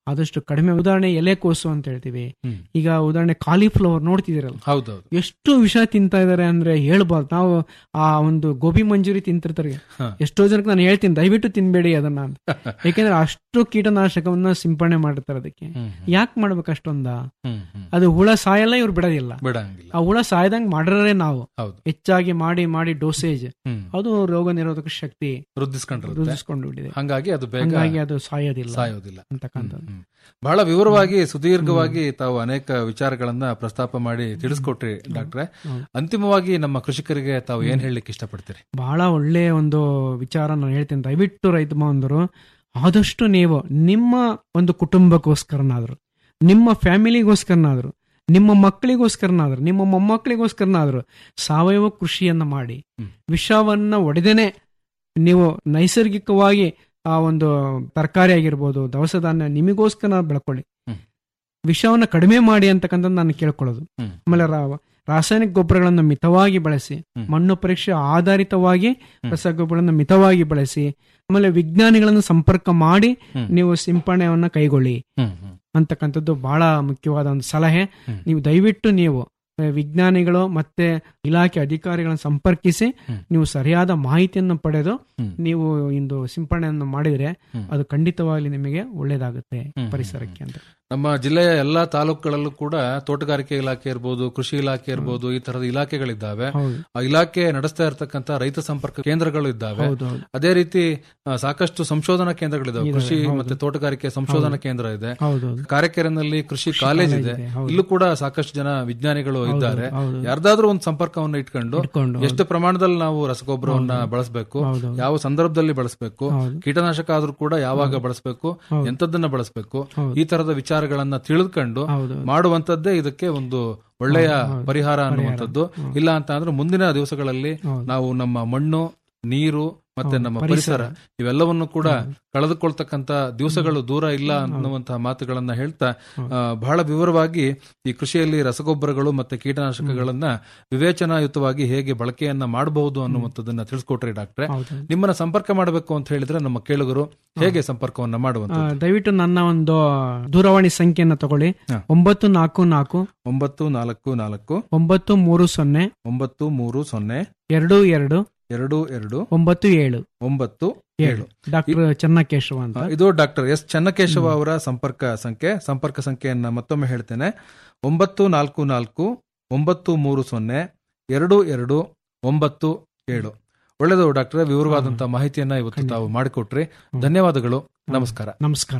F: ಆದಷ್ಟು ಕಡಿಮೆ ಉದಾಹರಣೆ ಎಲೆಕೋಸು ಅಂತ ಹೇಳ್ತೀವಿ
E: ಹ್ಮ್.
F: ಈಗ ಉದಾಹರಣೆ ಕಾಲಿಫ್ಲವರ್ ನೋಡ್ತಿದ್ದೀರಲ್ಲ
E: ಹೌದೌದು
F: ಎಷ್ಟು ವಿಷ ತಿಂತಾ ಇದಾರೆ ಅಂದ್ರೆ ಹೇಳ್ಬಾರ್ದು ನಾವು ಆ ಒಂದು ಗೋಬಿ ಮಂಜೂರಿ ತಿಂತಿರ್ತಾರೆ
E: ಹ.
F: ಎಷ್ಟೋ ಜನಕ್ಕೆ ನಾನು ಹೇಳ್ತೀನಿ ದಯವಿಟ್ಟು ತಿನ್ಬೇಡಿ ಅದನ್ನ ಅಂತ ಯಾಕೆಂದ್ರೆ ಅಷ್ಟು ಕೀಟನಾಶಕವನ್ನ ಸಿಂಪಡಣೆ ಮಾಡಿರ್ತಾರೆ ಅದಕ್ಕೆ
E: ಹ್ಮ್,
F: ಯಾಕೆ ಮಾಡ್ಬೇಕು ಅಷ್ಟೊಂದ
E: ಹ್ಮ್, ಹ್ಮ್.
F: ಅದು ಹುಳ ಸಾಯಲ್ಲ ಇವ್ರು ಬಿಡೋದಿಲ್ಲ
E: ಬಿಡಂಗಿಲ್ಲ
F: ಆ ಹುಳ ಸಾಯ್ದಂಗ್ ಮಾಡ್ರೆ ನಾವು
E: ಹೌದು
F: ಹೆಚ್ಚಾಗಿ ಮಾಡಿ ಮಾಡಿ ಡೋಸೇಜ್
E: ಹ್ಮ್
F: ಅದು ರೋಗ ನಿರೋಧಕ ಶಕ್ತಿ
E: ವೃದ್ಧಿಸ್ಕೊಂಡಿರುತ್ತೆ
F: ರೂಢಿಸ್ಕೊಂಡು ಬಿಟ್ಟಿದೆ
E: ಹಂಗಾಗಿ ಅದು ಬೇಗ
F: ಹಂಗಾಗಿ ಅದು ಸಾಯೋದಿಲ್ಲ
E: ಸಾಯೋದಿಲ್ಲ
F: ಅಂತಕ್ಕಂಥದ್ದು
E: ಹ್ಮ್. ಬಹಳ ವಿವರವಾಗಿ ಸುದೀರ್ಘವಾಗಿ ತಾವು ಅನೇಕ ವಿಚಾರಗಳನ್ನ ಪ್ರಸ್ತಾಪ ಮಾಡಿ ತಿಳಿಸ್ಕೊಟ್ರಿ ಡಾಕ್ಟ್ರೆ ಅಂತಿಮವಾಗಿ ನಮ್ಮ ಕೃಷಿಕರಿಗೆ ತಾವು ಏನ್ ಹೇಳಲಿಕ್ಕೆ ಇಷ್ಟಪಡ್ತೀರಿ
F: ಬಹಳ ಒಳ್ಳೆಯ ಒಂದು ವಿಚಾರ ನಾನು ಹೇಳ್ತೀನಿ ದಯವಿಟ್ಟು ರೈತ ಬಾಂಧವರು ಆದಷ್ಟು ನೀವು ನಿಮ್ಮ ಒಂದು ಕುಟುಂಬಕ್ಕೋಸ್ಕರನಾದ್ರು ನಿಮ್ಮ ಫ್ಯಾಮಿಲಿಗೋಸ್ಕರನಾದ್ರು ನಿಮ್ಮ ಮಕ್ಕಳಿಗೋಸ್ಕರನಾದ್ರು ನಿಮ್ಮ ಮೊಮ್ಮಕ್ಕಳಿಗೋಸ್ಕರನಾದ್ರು ಸಾವಯವ ಕೃಷಿಯನ್ನ ಮಾಡಿ
E: ಹ್ಮ್.
F: ವಿಷವನ್ನ ಒಡೆದೇನೆ ನೀವು ನೈಸರ್ಗಿಕವಾಗಿ ಆ ಒಂದು ತರಕಾರಿ ಆಗಿರ್ಬೋದು ದವಸ ಧಾನ್ಯ ನಿಮಗೋಸ್ಕರ ಬೆಳ್ಕೊಳ್ಳಿ
E: ಹ್ಮ್.
F: ವಿಷವನ್ನ ಕಡಿಮೆ ಮಾಡಿ ಅಂತಕ್ಕಂಥದ್ದು ನಾನು ಕೇಳ್ಕೊಳ್ಳೋದು
E: ಹ್ಮ್.
F: ಆಮೇಲೆ ರಾ- ರಾಸಾಯನಿಕ ಗೊಬ್ಬರಗಳನ್ನು ಮಿತವಾಗಿ ಬಳಸಿ
E: ಹ್ಮ್.
F: ಮಣ್ಣು ಪರೀಕ್ಷೆ ಆಧಾರಿತವಾಗಿ
E: ಹ್ಮ್.
F: ರಸಗೊಬ್ಬರಗಳನ್ನು ಮಿತವಾಗಿ ಬಳಸಿ ಆಮೇಲೆ ವಿಜ್ಞಾನಿಗಳನ್ನು ಸಂಪರ್ಕ ಮಾಡಿ
E: ಹ್ಮ್.
F: ನೀವು ಸಿಂಪಡಣೆಯನ್ನ ಕೈಗೊಳ್ಳಿ
E: ಹ್ಮ್ ಹ್ಮ್
F: ಅಂತಕ್ಕಂಥದ್ದು ಬಹಳ ಮುಖ್ಯವಾದ ಒಂದು ಸಲಹೆ
E: ಹ್ಮ್.
F: ನೀವು ದಯವಿಟ್ಟು ನೀವು ಆ, ವಿಜ್ಞಾನಿಗಳು ಮತ್ತೆ ಇಲಾಖೆ ಅಧಿಕಾರಿಗಳನ್ನು ಸಂಪರ್ಕಿಸಿ
E: ಹ್ಮ್.
F: ನೀವು ಸರಿಯಾದ ಮಾಹಿತಿಯನ್ನು ಪಡೆದು
E: ಹ್ಮ್.
F: ನೀವು ಇಂದು ಸಿಂಪಡಣೆಯನ್ನು ಮಾಡಿದರೆ
E: ಹ್ಮ್.
F: ಅದು ಖಂಡಿತವಾಗ್ಲಿ ನಿಮಗೆ ಒಳ್ಳೇದಾಗುತ್ತೆ
E: ಹ್ಮ್.
F: ಪರಿಸರಕ್ಕೆ ಅಂತ
E: ನಮ್ಮ ಜಿಲ್ಲೆಯ ಎಲ್ಲಾ ತಾಲೂಕುಗಳಲ್ಲೂ ಕೂಡ ತೋಟಗಾರಿಕೆ ಇಲಾಖೆ ಇರ್ಬೋದು ಕೃಷಿ ಇಲಾಖೆ ಇರ್ಬೋದು ಈ ತರದ ಇಲಾಖೆಗಳಿದ್ದಾವೆ
F: ಹೌದು
E: ಆ ಇಲಾಖೆ ನಡೆಸ್ತಾ ಇರತಕ್ಕಂತ ರೈತ ಸಂಪರ್ಕ ಕೇಂದ್ರಗಳು ಇದ್ದಾವೆ
F: ಹೌದು ಹೌದು
E: ಅದೇ ರೀತಿ ಆ, ಸಾಕಷ್ಟು ಸಂಶೋಧನಾ ಕೇಂದ್ರಗಳಿದ್ದಾವೆ
F: ಇದಾವೆ,
E: ಕೃಷಿ
F: ಹೌದು.
E: ಮತ್ತೆ ತೋಟಗಾರಿಕೆ ಸಂಶೋಧನಾ ಕೇಂದ್ರ ಇದೆ
F: ಹೌದು ಹೌದು
E: ಕಾರೆಕೆರೆನಲ್ಲಿ ಕೃಷಿ ಕಾಲೇಜ್ ಇದೆ
F: ಕಾಲೇಜ್ ಇದೆ, ಹೌದು.
E: ಇಲ್ಲೂ ಕೂಡ ಸಾಕಷ್ಟು ಜನ ವಿಜ್ಞಾನಿಗಳು ಇದ್ದಾರೆ
F: ಹೌದು.
E: ಯಾರ್ದಾದ್ರೂ ಒಂದು ಸಂಪರ್ಕವನ್ನು ಇಟ್ಕೊಂಡು
F: ಇಟ್ಕೊಂಡು,
E: ಎಷ್ಟು ಪ್ರಮಾಣದಲ್ಲಿ ನಾವು ರಸಗೊಬ್ಬರವನ್ನ ಬಳಸಬೇಕು
F: ಹೌದು.
E: ಯಾವ ಸಂದರ್ಭದಲ್ಲಿ ಬಳಸಬೇಕು
F: ಹೌದು.
E: ಕೀಟನಾಶಕ ಆದ್ರೂ ಕೂಡ ಯಾವಾಗ ಬಳಸಬೇಕು
F: ಹೌದು.
E: ಎಂತದನ್ನ ಬಳಸಬೇಕು
F: ಹೌದು.
E: ಈ ತರದ ವಿಚಾರಗಳನ್ನ ತಿಳಿದುಕೊಂಡು
F: ಹೌದು
E: ಮಾಡುವಂತದ್ದೇ ಇದಕ್ಕೆ ಒಂದು ಒಳ್ಳೆಯ
F: ಹೌದು.
E: ಪರಿಹಾರ ಅನ್ನುವಂಥದ್ದು ಇಲ್ಲ ಅಂತ ಅಂದ್ರೆ ಮುಂದಿನ ದಿವಸಗಳಲ್ಲಿ
F: ಹೌದು.
E: ನಾವು ನಮ್ಮ ಮಣ್ಣು ನೀರು ಮತ್ತೆ
F: ಹೌದು,
E: ನಮ್ಮ
F: ಪರಿಸರ.
E: ಪರಿಸರ ಇವೆಲ್ಲವನ್ನು ಕೂಡ ಕಳೆದುಕೊಳ್ತಕ್ಕಂತ ದಿವಸಗಳು ದೂರ ಇಲ್ಲ ಅನ್ನುವಂತಹ ಮಾತುಗಳನ್ನ ಹೇಳ್ತಾ ಆ, ಬಹಳ ವಿವರವಾಗಿ ಈ ಕೃಷಿಯಲ್ಲಿ ರಸಗೊಬ್ಬರಗಳು ಮತ್ತೆ ಕೀಟನಾಶಕಗಳನ್ನ ವಿವೇಚನಾಯುತವಾಗಿ ಹೇಗೆ ಬಳಕೆಯನ್ನ ಮಾಡಬಹುದು ಅನ್ನುವಂಥದ್ದನ್ನ ತಿಳಿಸ್ಕೊಟ್ರಿ ಡಾಕ್ಟ್ರೆ
F: ಹೌದು
E: ನಿಮ್ಮನ್ನ ಸಂಪರ್ಕ ಮಾಡಬೇಕು ಅಂತ ಹೇಳಿದ್ರೆ ನಮ್ಮ ಕೇಳುಗರು ಹೇಗೆ ಸಂಪರ್ಕವನ್ನ
F: ಆ,
E: ಮಾಡುವಂತ
F: ದಯವಿಟ್ಟು ನನ್ನ ಒಂದು ದೂರವಾಣಿ ಸಂಖ್ಯೆಯನ್ನು ತಗೊಳ್ಳಿ
E: ಹಾ.
F: ಒಂಬತ್ತು ನಾಲ್ಕು ನಾಲ್ಕು
E: ಒಂಬತ್ತು ನಾಲ್ಕು ನಾಲ್ಕು
F: ಒಂಬತ್ತು ಮೂರು ಸೊನ್ನೆ
E: ಒಂಬತ್ತು ಮೂರು ಸೊನ್ನೆ
F: ಎರಡು ಎರಡು
E: ಎರಡು ಎರಡು
F: ಒಂಬತ್ತು ಏಳು
E: ಒಂಬತ್ತು
F: ಏಳು
E: ಏಳು
F: ಡಾಕ್ಟರ್ ಚೆನ್ನಕೇಶವ ಅಂತ
E: ಆ, ಇದು ಡಾಕ್ಟರ್ ಎಸ್ ಚನ್ನಕೇಶವ ಅವರ ಸಂಪರ್ಕ ಸಂಖ್ಯೆ ಸಂಪರ್ಕ ಸಂಖ್ಯೆಯನ್ನ ಮತ್ತೊಮ್ಮೆ ಹೇಳ್ತೇನೆ ಒಂಬತ್ತು ನಾಲ್ಕು ನಾಲ್ಕು ಒಂಬತ್ತು ಮೂರು ಸೊನ್ನೆ ಎರಡು ಎರಡು ಒಂಬತ್ತು ಏಳು ಒಳ್ಳೆಯದು ಡಾಕ್ಟರ್ ವಿವರವಾದಂತಹ ಮಾಹಿತಿಯನ್ನ ಇವತ್ತು
F: ಖಂಡಿತ.
E: ತಾವು ಮಾಡಿಕೊಟ್ರಿ ಧನ್ಯವಾದಗಳು ನಮಸ್ಕಾರ
F: ನಮಸ್ಕಾರ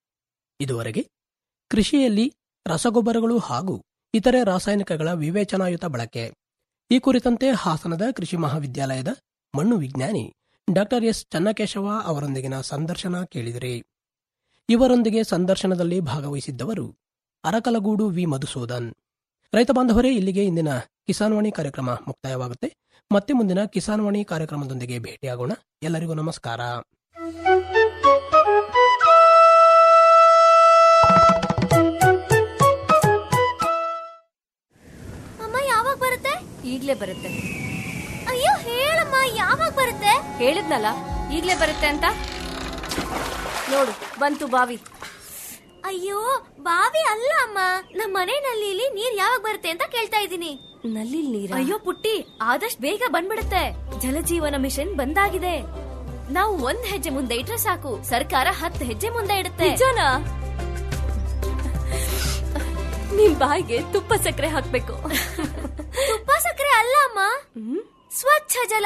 D: ಇದುವರೆಗೆ ಕೃಷಿಯಲ್ಲಿ ರಸಗೊಬ್ಬರಗಳು ಹಾಗೂ ಇತರೆ ರಾಸಾಯನಿಕಗಳ ವಿವೇಚನಾಯುತ ಬಳಕೆ ಈ ಕುರಿತಂತೆ ಹಾಸನದ ಕೃಷಿ ಮಹಾವಿದ್ಯಾಲಯದ ಮಣ್ಣು ವಿಜ್ಞಾನಿ ಡಾಕ್ಟರ್ ಎಸ್ ಚನ್ನಕೇಶವ ಅವರೊಂದಿಗಿನ ಸಂದರ್ಶನ ಕೇಳಿದಿರಿ ಇವರೊಂದಿಗೆ ಸಂದರ್ಶನದಲ್ಲಿ ಭಾಗವಹಿಸಿದ್ದವರು ಅರಕಲಗೂಡು ವಿ ಮಧುಸೂದನ್ ರೈತ ಬಾಂಧವರೇ ಇಲ್ಲಿಗೆ ಇಂದಿನ ಕಿಸಾನ್ವಾಣಿ ಕಾರ್ಯಕ್ರಮ ಮುಕ್ತಾಯವಾಗುತ್ತೆ ಮತ್ತೆ ಮುಂದಿನ ಕಿಸಾನ್ವಾಣಿ ಕಾರ್ಯಕ್ರಮದೊಂದಿಗೆ ಭೇಟಿಯಾಗೋಣ ಎಲ್ಲರಿಗೂ ನಮಸ್ಕಾರ
G: ಅಮ್ಮ ಯಾವಾಗ ಬರುತ್ತೆ
H: ಈಗ್ಲೇ ಬರುತ್ತೆ
G: ಅಯ್ಯೋ ಹೇಳಮ್ಮ ಯಾವಾಗ ಬರುತ್ತೆ
H: ಹೇಳಿದ್ನಲ್ಲ ಈಗ್ಲೇ ಬರುತ್ತೆ ಅಂತ ನೋಡು ಬಂತು ಬಾವಿ
G: ಅಯ್ಯೋ ಬಾವಿ ಅಲ್ಲ ಅಮ್ಮ ನಮ್ಮ ಮನೆ ನಲ್ಲಿಲಿ ನೀರ್ ಯಾವಾಗ ಬರುತ್ತೆ ಅಂತ ಕೇಳ್ತಾ ಇದ್ದೀನಿ
H: ನಲ್ಲಿ ನೀರ
G: ಅಯ್ಯೋ ಪುಟ್ಟಿ ಆದಷ್ಟು ಬೇಗ ಬಂದ್ಬಿಡುತ್ತೆ ಜಲಜೀವನ ಮಿಷನ್ ಬಂದಾಗಿದೆ ನಾವು ಒಂದ್ ಹೆಜ್ಜೆ ಮುಂದೆ ಇಟ್ರೆ ಸಾಕು ಸರ್ಕಾರ ಹತ್ತು ಹೆಜ್ಜೆ ಮುಂದೆ ಇಡುತ್ತೆ
H: ನಿಜನಾ ನಿಮ್ ಬಾಯಿಗೆ ತುಪ್ಪ ಸಕ್ಕರೆ ಹಾಕ್ಬೇಕು
G: ತುಪ್ಪ ಸಕ್ಕರೆ ಅಲ್ಲ ಅಮ್ಮ ಸ್ವಚ್ಛ ಜಲ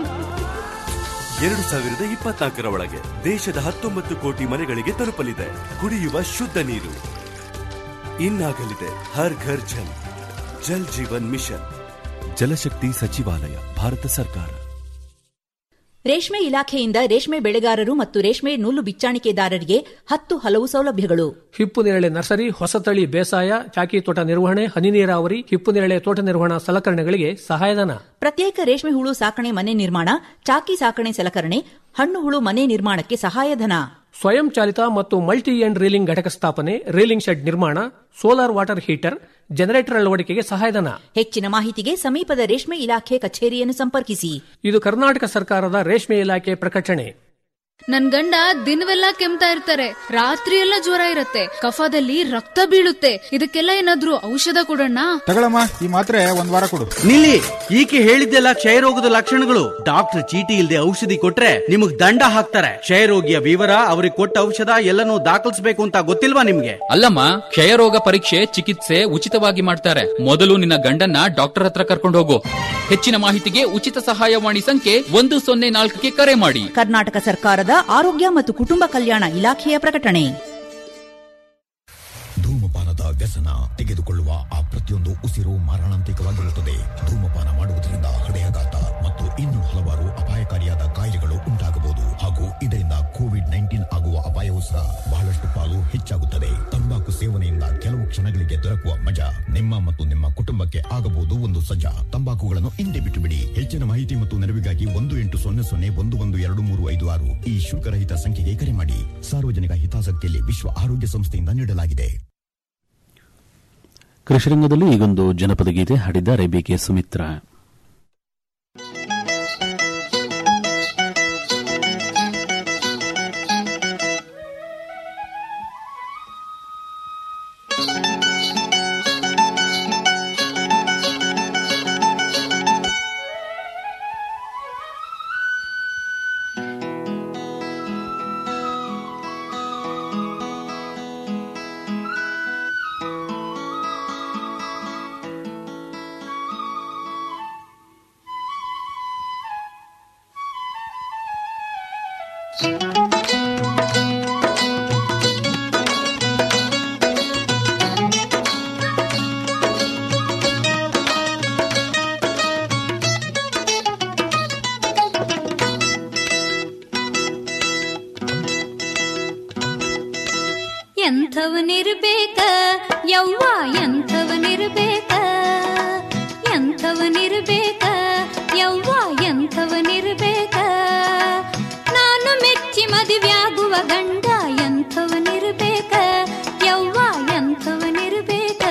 I: ಎರಡು ಸಾವಿರದ ಇಪ್ಪತ್ನಾಲ್ಕರ ಒಳಗೆ ದೇಶದ ಹತ್ತೊಂಬತ್ತು ಕೋಟಿ ಮನೆಗಳಿಗೆ ತಲುಪಲಿದೆ ಕುಡಿಯುವ ಶುದ್ಧ ನೀರು ಇನ್ನಾಗಲಿದೆ ಹರ್ ಘರ್ ಜಲ್ ಜಲ್ ಜೀವನ್ ಮಿಷನ್ ಜಲಶಕ್ತಿ ಸಚಿವಾಲಯ ಭಾರತ ಸರ್ಕಾರ
J: ರೇಷ್ಮೆ ಇಲಾಖೆಯಿಂದ ರೇಷ್ಮೆ ಬೆಳೆಗಾರರು ಮತ್ತು ರೇಷ್ಮೆ ನೂಲು ಬಿಚ್ಚಾಣಿಕೆದಾರರಿಗೆ ಹತ್ತು ಹಲವು ಸೌಲಭ್ಯಗಳು
D: ಹಿಪ್ಪು ನೇರಳೆ ನರ್ಸರಿ ಹೊಸತಳಿ ಬೇಸಾಯ ಚಾಕಿ ತೋಟ ನಿರ್ವಹಣೆ ಹನಿ ನೀರಾವರಿ ಹಿಪ್ಪು ನೇರಳೆ ತೋಟ ನಿರ್ವಹಣಾ ಸಲಕರಣೆಗಳಿಗೆ ಸಹಾಯಧನ
J: ಪ್ರತ್ಯೇಕ ರೇಷ್ಮೆ ಹುಳು ಸಾಕಣೆ ಮನೆ ನಿರ್ಮಾಣ ಚಾಕಿ ಸಾಕಣೆ ಸಲಕರಣೆ ಹಣ್ಣು ಹುಳು ಮನೆ ನಿರ್ಮಾಣಕ್ಕೆ ಸಹಾಯಧನ
D: ಸ್ವಯಂ ಚಾಲಿತ ಮತ್ತು ಮಲ್ಟಿ ಎಂಡ್ ರೀಲಿಂಗ್ ಘಟಕ ಸ್ಥಾಪನೆ ರೀಲಿಂಗ್ ಶೆಡ್ ನಿರ್ಮಾಣ ಸೋಲಾರ್ ವಾಟರ್ ಹೀಟರ್ ಜನರೇಟರ್ ಅಳವಡಿಕೆಗೆ ಸಹಾಯಧನ
J: ಹೆಚ್ಚಿನ ಮಾಹಿತಿಗೆ ಸಮೀಪದ ರೇಷ್ಮೆ ಇಲಾಖೆ ಕಚೇರಿಯನ್ನು ಸಂಪರ್ಕಿಸಿ
D: ಇದು ಕರ್ನಾಟಕ ಸರ್ಕಾರದ ರೇಷ್ಮೆ ಇಲಾಖೆ ಪ್ರಕಟಣೆ
K: ನನ್ ಗಂಡ ದಿನವೆಲ್ಲ ಕೆಮ್ತಾ ಇರ್ತಾರೆ ರಾತ್ರಿ ಎಲ್ಲ ಜ್ವರ ಇರತ್ತೆ ಕಫದಲ್ಲಿ ರಕ್ತ ಬೀಳುತ್ತೆ ಇದಕ್ಕೆಲ್ಲ ಏನಾದ್ರೂ ಔಷಧ ಕೊಡೋಣ
L: ತಗೊಳಮ್ಮ ಈ ಮಾತ್ರೆ ಒಂದ್ ವಾರ ಕೊಡು
M: ನಿಲ್ಲಿ ಈಕೆ ಹೇಳಿದ್ದೆಲ್ಲ ಕ್ಷಯರೋಗದ ಲಕ್ಷಣಗಳು ಡಾಕ್ಟರ್ ಚೀಟಿ ಇಲ್ಲದೆ ಔಷಧಿ ಕೊಟ್ರೆ ನಿಮಗ್ ದಂಡ ಹಾಕ್ತಾರೆ ಕ್ಷಯರೋಗಿಯ ವಿವರ ಅವ್ರಿಗೆ ಕೊಟ್ಟ ಔಷಧ ಎಲ್ಲನೂ ದಾಖಲಿಸಬೇಕು ಅಂತ ಗೊತ್ತಿಲ್ವಾ ನಿಮ್ಗೆ
N: ಅಲ್ಲಮ್ಮ ಕ್ಷಯರೋಗ ಪರೀಕ್ಷೆ ಚಿಕಿತ್ಸೆ ಉಚಿತವಾಗಿ ಮಾಡ್ತಾರೆ ಮೊದಲು ನಿನ್ನ ಗಂಡನ್ನ ಡಾಕ್ಟರ್ ಹತ್ರ ಕರ್ಕೊಂಡು ಹೋಗು ಹೆಚ್ಚಿನ ಮಾಹಿತಿಗೆ ಉಚಿತ ಸಹಾಯವಾಣಿ ಸಂಖ್ಯೆ ಒಂದು ಸೊನ್ನೆ ನಾಲ್ಕಕ್ಕೆ ಕರೆ ಮಾಡಿ
J: ಕರ್ನಾಟಕ ಸರ್ಕಾರದ ಆರೋಗ್ಯ ಮತ್ತು ಕುಟುಂಬ ಕಲ್ಯಾಣ ಇಲಾಖೆಯ ಪ್ರಕಟಣೆ
O: ಧೂಮಪಾನದ ವ್ಯಸನ ತೆಗೆದುಕೊಳ್ಳುವ ಆ ಪ್ರತಿಯೊಂದು ಉಸಿರು ಮಾರಣಾಂತಿಕವಾಗಿರುತ್ತದೆ ಧೂಮಪಾನ ಮಾಡುವುದರಿಂದ ಹೃದಯಾಘಾತ ಮತ್ತು ಇನ್ನು ಹಲವಾರು ಅಪಾಯಕಾರಿಯಾದ ಕಾಯಿಲೆಗಳು ಉಂಟಾಗಬಹುದು ಹಾಗೂ ಇದರಿಂದ ಕೋವಿಡ್ ನೈನ್ಟೀನ್ ಆಗುವ ಅಪಾಯವೂ ಸಹ ಬಹಳಷ್ಟು ಪಾಲು ಹೆಚ್ಚಾಗುತ್ತದೆ ತಂಬಾಕು ಸೇವನೆಯಿಂದ ಕೆಲವು ಕ್ಷಣಗಳಿಗೆ ದೊರಕುವ ಮಜಾ ನಿಮ್ಮ ಮತ್ತು ನಿಮ್ಮ ಕುಟುಂಬಕ್ಕೆ ಆಗಬಹುದು ಒಂದು ಸಜ್ಜಾ ತಂಬಾಕುಗಳನ್ನು ಹಿಂದೆ ಬಿಟ್ಟು ಬಿಡಿ ಹೆಚ್ಚಿನ ಮಾಹಿತಿ ಮತ್ತು ನೆರವಿಗಾಗಿ ಒಂದು ಎಂಟು ಸೊನ್ನೆ ಸೊನ್ನೆ ಒಂದು ಒಂದು ಎರಡು ಮೂರು ಐದು ಆರು ಈ ಶುಲ್ಕರಹಿತ ಸಂಖ್ಯೆಗೆ ಕರೆ ಮಾಡಿ ಸಾರ್ವಜನಿಕ ಹಿತಾಸಕ್ತಿಯಲ್ಲಿ ವಿಶ್ವ ಆರೋಗ್ಯ ಸಂಸ್ಥೆಯಿಂದ ನೀಡಲಾಗಿದೆ
C: ಕೃಷಿರಂಗದಲ್ಲಿ ಈಗೊಂದು ಜನಪದ ಗೀತೆ ಹಾಡಿದ್ದಾರೆ ಬಿಕೆ ಸುಮಿತ್ರಾ
B: ಎಂಥವನಿರ್ಬೇಕ ಯವ್ವ ಎಂಥವನಿರ್ಬೇಕ ಎಂಥವನಿರ್ಬೇಕ ಯವ್ವ ಎಂಥವನಿರ್ಬೇಕ ನಾನು ಮೆಚ್ಚಿ ಮದುವೆಯಾಗುವ ಗಂಡ ಎಂಥವನಿರ್ಬೇಕ ಯವ್ವ ಎಂಥವನಿರ್ಬೇಕ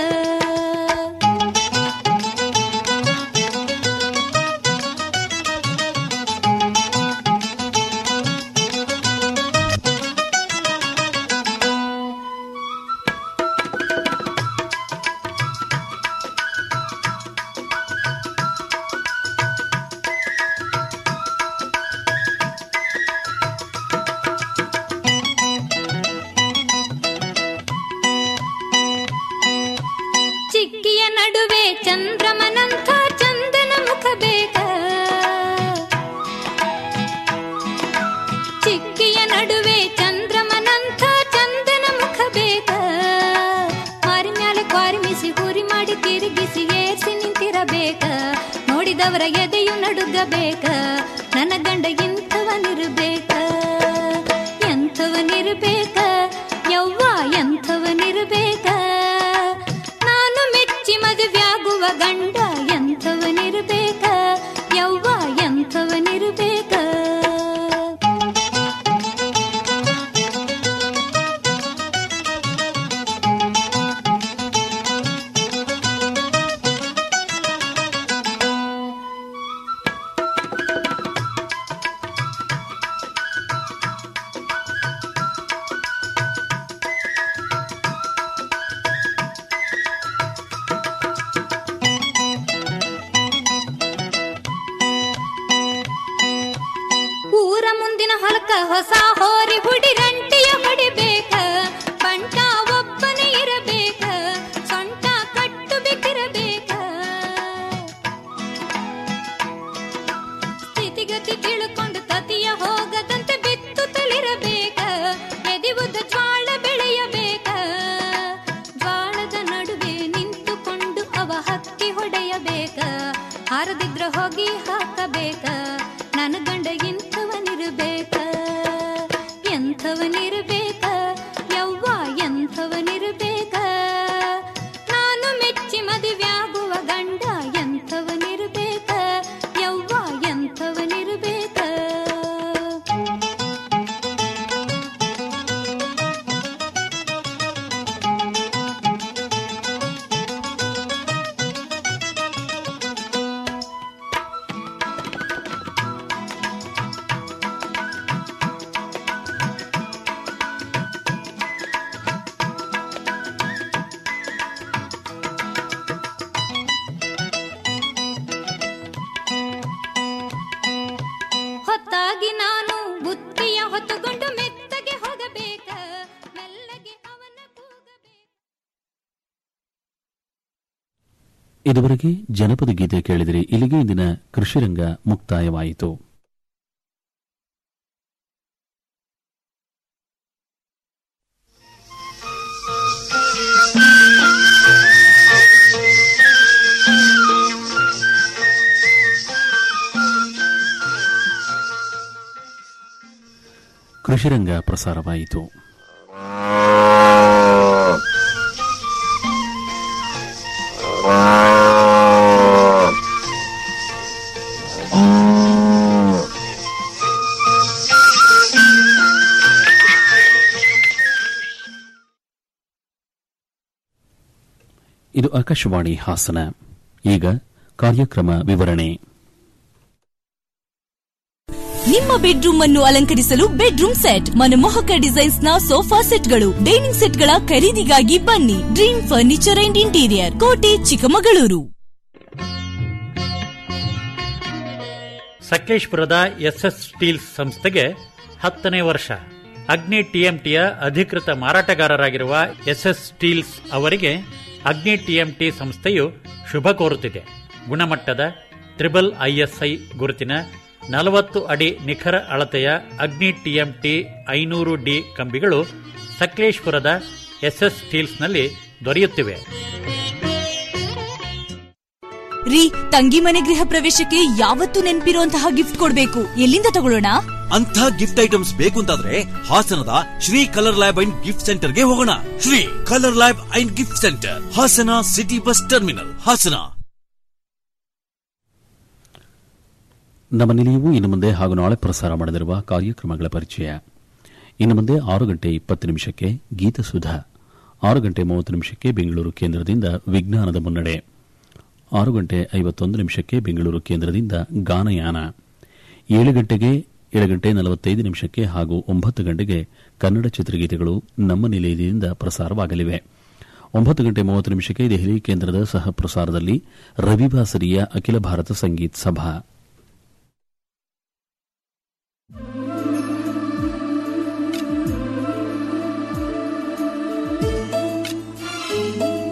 B: ಚಿಕ್ಕಿಯ ನಡುವೆ ಚಂದ್ರಮನಂಥ ಚಂದನ ಮುಖ ಬೇಕ ಚಿಕ್ಕಿಯ ನಡುವೆ ಚಂದ್ರಮನಂಥ ಚಂದನ ಮುಖ ಬೇಕ ಮಾರಿ ಮ್ಯಾಲೆ ಕ್ವಾರಿಮಿಸಿ ಹುರಿ ಮಾಡಿ ತಿರುಗಿಸಿ ಏರ್ಸಿ ನಿಂತಿರಬೇಕ ನೋಡಿದವರ ಎದೆಯು ನಡುಗಬೇಕ ನನ್ನ ಗಂಡ ಇಂಥವನಿರ್ಬೇಕ ಎಂಥವನಿರ್ಬೇಕ ಯವ್ವ ಎಂಥವನಿರ್ಬೇಕ ನಾನು ಮೆಚ್ಚಿ ಮದುವೆಯಾಗುವ ಗಂಡ ಎಂಥವನಿರ್ಬೇಕ ಯವ್ವ ಎಂಥವನಿರ್ಬೇಕ ಊರ ಮುಂದಿನ ಹೊಲಕ ಹೊಸ ಹೋರಿ ಹುಡಿ ರಂಟಿಯ ಹೊಡಿಬೇಕ ಬಂಟ ಒಬ್ಬನೇ ಇರಬೇಕ ಸೊಂಟ ಕಟ್ಟು ಬಿಕ್ಕಿರಬೇಕ ಸ್ಥಿತಿಗತಿ ತಿಳ್ಕೊಂಡು ತತಿಯ ಹೋಗದಂತೆ ಬಿತ್ತು ತಳಿರಬೇಕ ಎದಿವುದ ಜ್ವಾಳ ಬೆಳೆಯಬೇಕ ಜ್ವಾಳದ ನಡುವೆ ನಿಂತುಕೊಂಡು ಅವ ಹಕ್ಕಿ ಹೊಡೆಯಬೇಕ ಹಾರದಿದ್ರ ಹೋಗಿ ಹಾಕಬೇಕ ನನ್ನ ಗಂಡ ಇಂಥವನಿರ್ಬೇಕ ಎಂಥವನಿರ್ಬೇಕ ಯವ್ವ ಎಂಥವನಿರ್ಬೇಕ ನಾನು ಮೆಚ್ಚಿ ಮದುವೆಯಾಗುವ ಗಂಡ ಎಂಥವನಿರ್ಬೇಕ ಯವ್ವ ಎಂಥವನಿರ್ಬೇಕ ಹಾಗಾಗಿ ನಾನು ಬುತ್ತಿಯ ಹೊತ್ತುಕೊಂಡು ಮೆತ್ತಗೆ ಹೋಗಬೇಕ ಮೆಲ್ಲಗೆ ಅವನ
C: ಇದುವರೆಗೆ ಜನಪದ ಗೀತೆ ಕೇಳಿದಿರಿ ಇಲ್ಲಿಗೆ ಇಂದಿನ ಕೃಷಿರಂಗ ಮುಕ್ತಾಯವಾಯಿತು ಕೃಷಿರಂಗ ಪ್ರಸಾರವಾಯಿತು ಇದು ಆಕಾಶವಾಣಿ ಹಾಸನ ಈಗ ಕಾರ್ಯಕ್ರಮ ವಿವರಣೆ
P: ನಿಮ್ಮ ಬೆಡ್ರೂಮ್ ಅನ್ನು ಅಲಂಕರಿಸಲು ಬೆಡ್ರೂಮ್ ಸೆಟ್ ಮನಮೋಹಕ ಡಿಸೈನ್ಸ್ ನ ಸೋಫಾ ಸೆಟ್ಗಳು ಡೈನಿಂಗ್ ಸೆಟ್ಗಳ ಖರೀದಿಗಾಗಿ ಬನ್ನಿ ಡ್ರೀಮ್ ಫರ್ನಿಚರ್ ಅಂಡ್ ಇಂಟೀರಿಯರ್ ಕೋಟೆ ಚಿಕ್ಕಮಗಳೂರು
Q: ಸಕಲೇಶ್ಪುರದ ಎಸ್ಎಸ್ ಸ್ಟೀಲ್ಸ್ ಸಂಸ್ಥೆಗೆ ಹತ್ತನೇ ವರ್ಷ ಅಗ್ನಿ ಟಿಎಂಟಿಯ ಅಧಿಕೃತ ಮಾರಾಟಗಾರರಾಗಿರುವ ಎಸ್ಎಸ್ ಸ್ಟೀಲ್ಸ್ ಅವರಿಗೆ ಅಗ್ನಿ ಟಿಎಂಟಿ ಸಂಸ್ಥೆಯು ಶುಭ ಕೋರುತ್ತಿದೆ ಗುಣಮಟ್ಟದ ತ್ರಿಬಲ್ ಐಎಸ್ಐ ಗುರುತಿನ ನಲವತ್ತು ಅಡಿ ನಿಖರ ಅಳತೆಯ ಅಗ್ನಿ ಟಿಎಂಟಿ ಐನೂರು ಡಿ ಕಂಬಿಗಳು ಸಕಲೇಶ್ಪುರದ ಎಸ್ಎಸ್ ಸ್ಟೀಲ್ಸ್ನಲ್ಲಿ ದೊರೆಯುತ್ತಿವೆ
P: ರೀ ತಂಗಿ ಮನೆ ಗೃಹ ಪ್ರವೇಶಕ್ಕೆ ಯಾವತ್ತೂ ನೆನಪಿರುವಂತಹ ಗಿಫ್ಟ್ ಕೊಡ್ಬೇಕು ಎಲ್ಲಿಂದ ತಗೊಳ್ಳೋಣ
R: ಅಂಥ ಗಿಫ್ಟ್ ಐಟಮ್ಸ್ ಬೇಕು ಅಂತಾದ್ರೆ ಹಾಸನದ Shri colour lab and gift ಸೆಂಟರ್ಗೆ ಹೋಗೋಣ Shri colour lab and gift centre Hassan city bus terminal Hassan
C: ನಮ್ಮ ನಿಲಯವು ಇನ್ನು ಮುಂದೆ ಹಾಗೂ ನಾಳೆ ಪ್ರಸಾರ ಮಾಡಲಿರುವ ಕಾರ್ಯಕ್ರಮಗಳ ಪರಿಚಯ ಇನ್ನು ಮುಂದೆ ಆರು ಗಂಟೆ ಇಪ್ಪತ್ತು ನಿಮಿಷಕ್ಕೆ ಗೀತಸುಧಾ ಆರು ಗಂಟೆ ಮೂವತ್ತು ನಿಮಿಷಕ್ಕೆ ಬೆಂಗಳೂರು ಕೇಂದ್ರದಿಂದ ವಿಜ್ಞಾನದ ಮುನ್ನಡೆ ಆರು ಗಂಟೆ ಐವತ್ತೊಂದು ನಿಮಿಷಕ್ಕೆ ಬೆಂಗಳೂರು ಕೇಂದ್ರದಿಂದ ಗಾನಯಾನ ಏಳು ಗಂಟೆಗೆ ಏಳು ಗಂಟೆ ನಲವತ್ತೈದು ನಿಮಿಷಕ್ಕೆ ಹಾಗೂ ಒಂಬತ್ತು ಗಂಟೆಗೆ ಕನ್ನಡ ಚಿತ್ರಗೀತೆಗಳು ನಮ್ಮ ನಿಲಯದಿಂದ ಪ್ರಸಾರವಾಗಲಿವೆ ಒಂಬತ್ತು ಗಂಟೆ ಮೂವತ್ತು ನಿಮಿಷಕ್ಕೆ ದೆಹಲಿ ಕೇಂದ್ರದ ಸಹ ಪ್ರಸಾರದಲ್ಲಿ ರವಿವಾಸರಿಯ ಅಖಿಲ ಭಾರತ ಸಂಗೀತ್ ಸಭಾ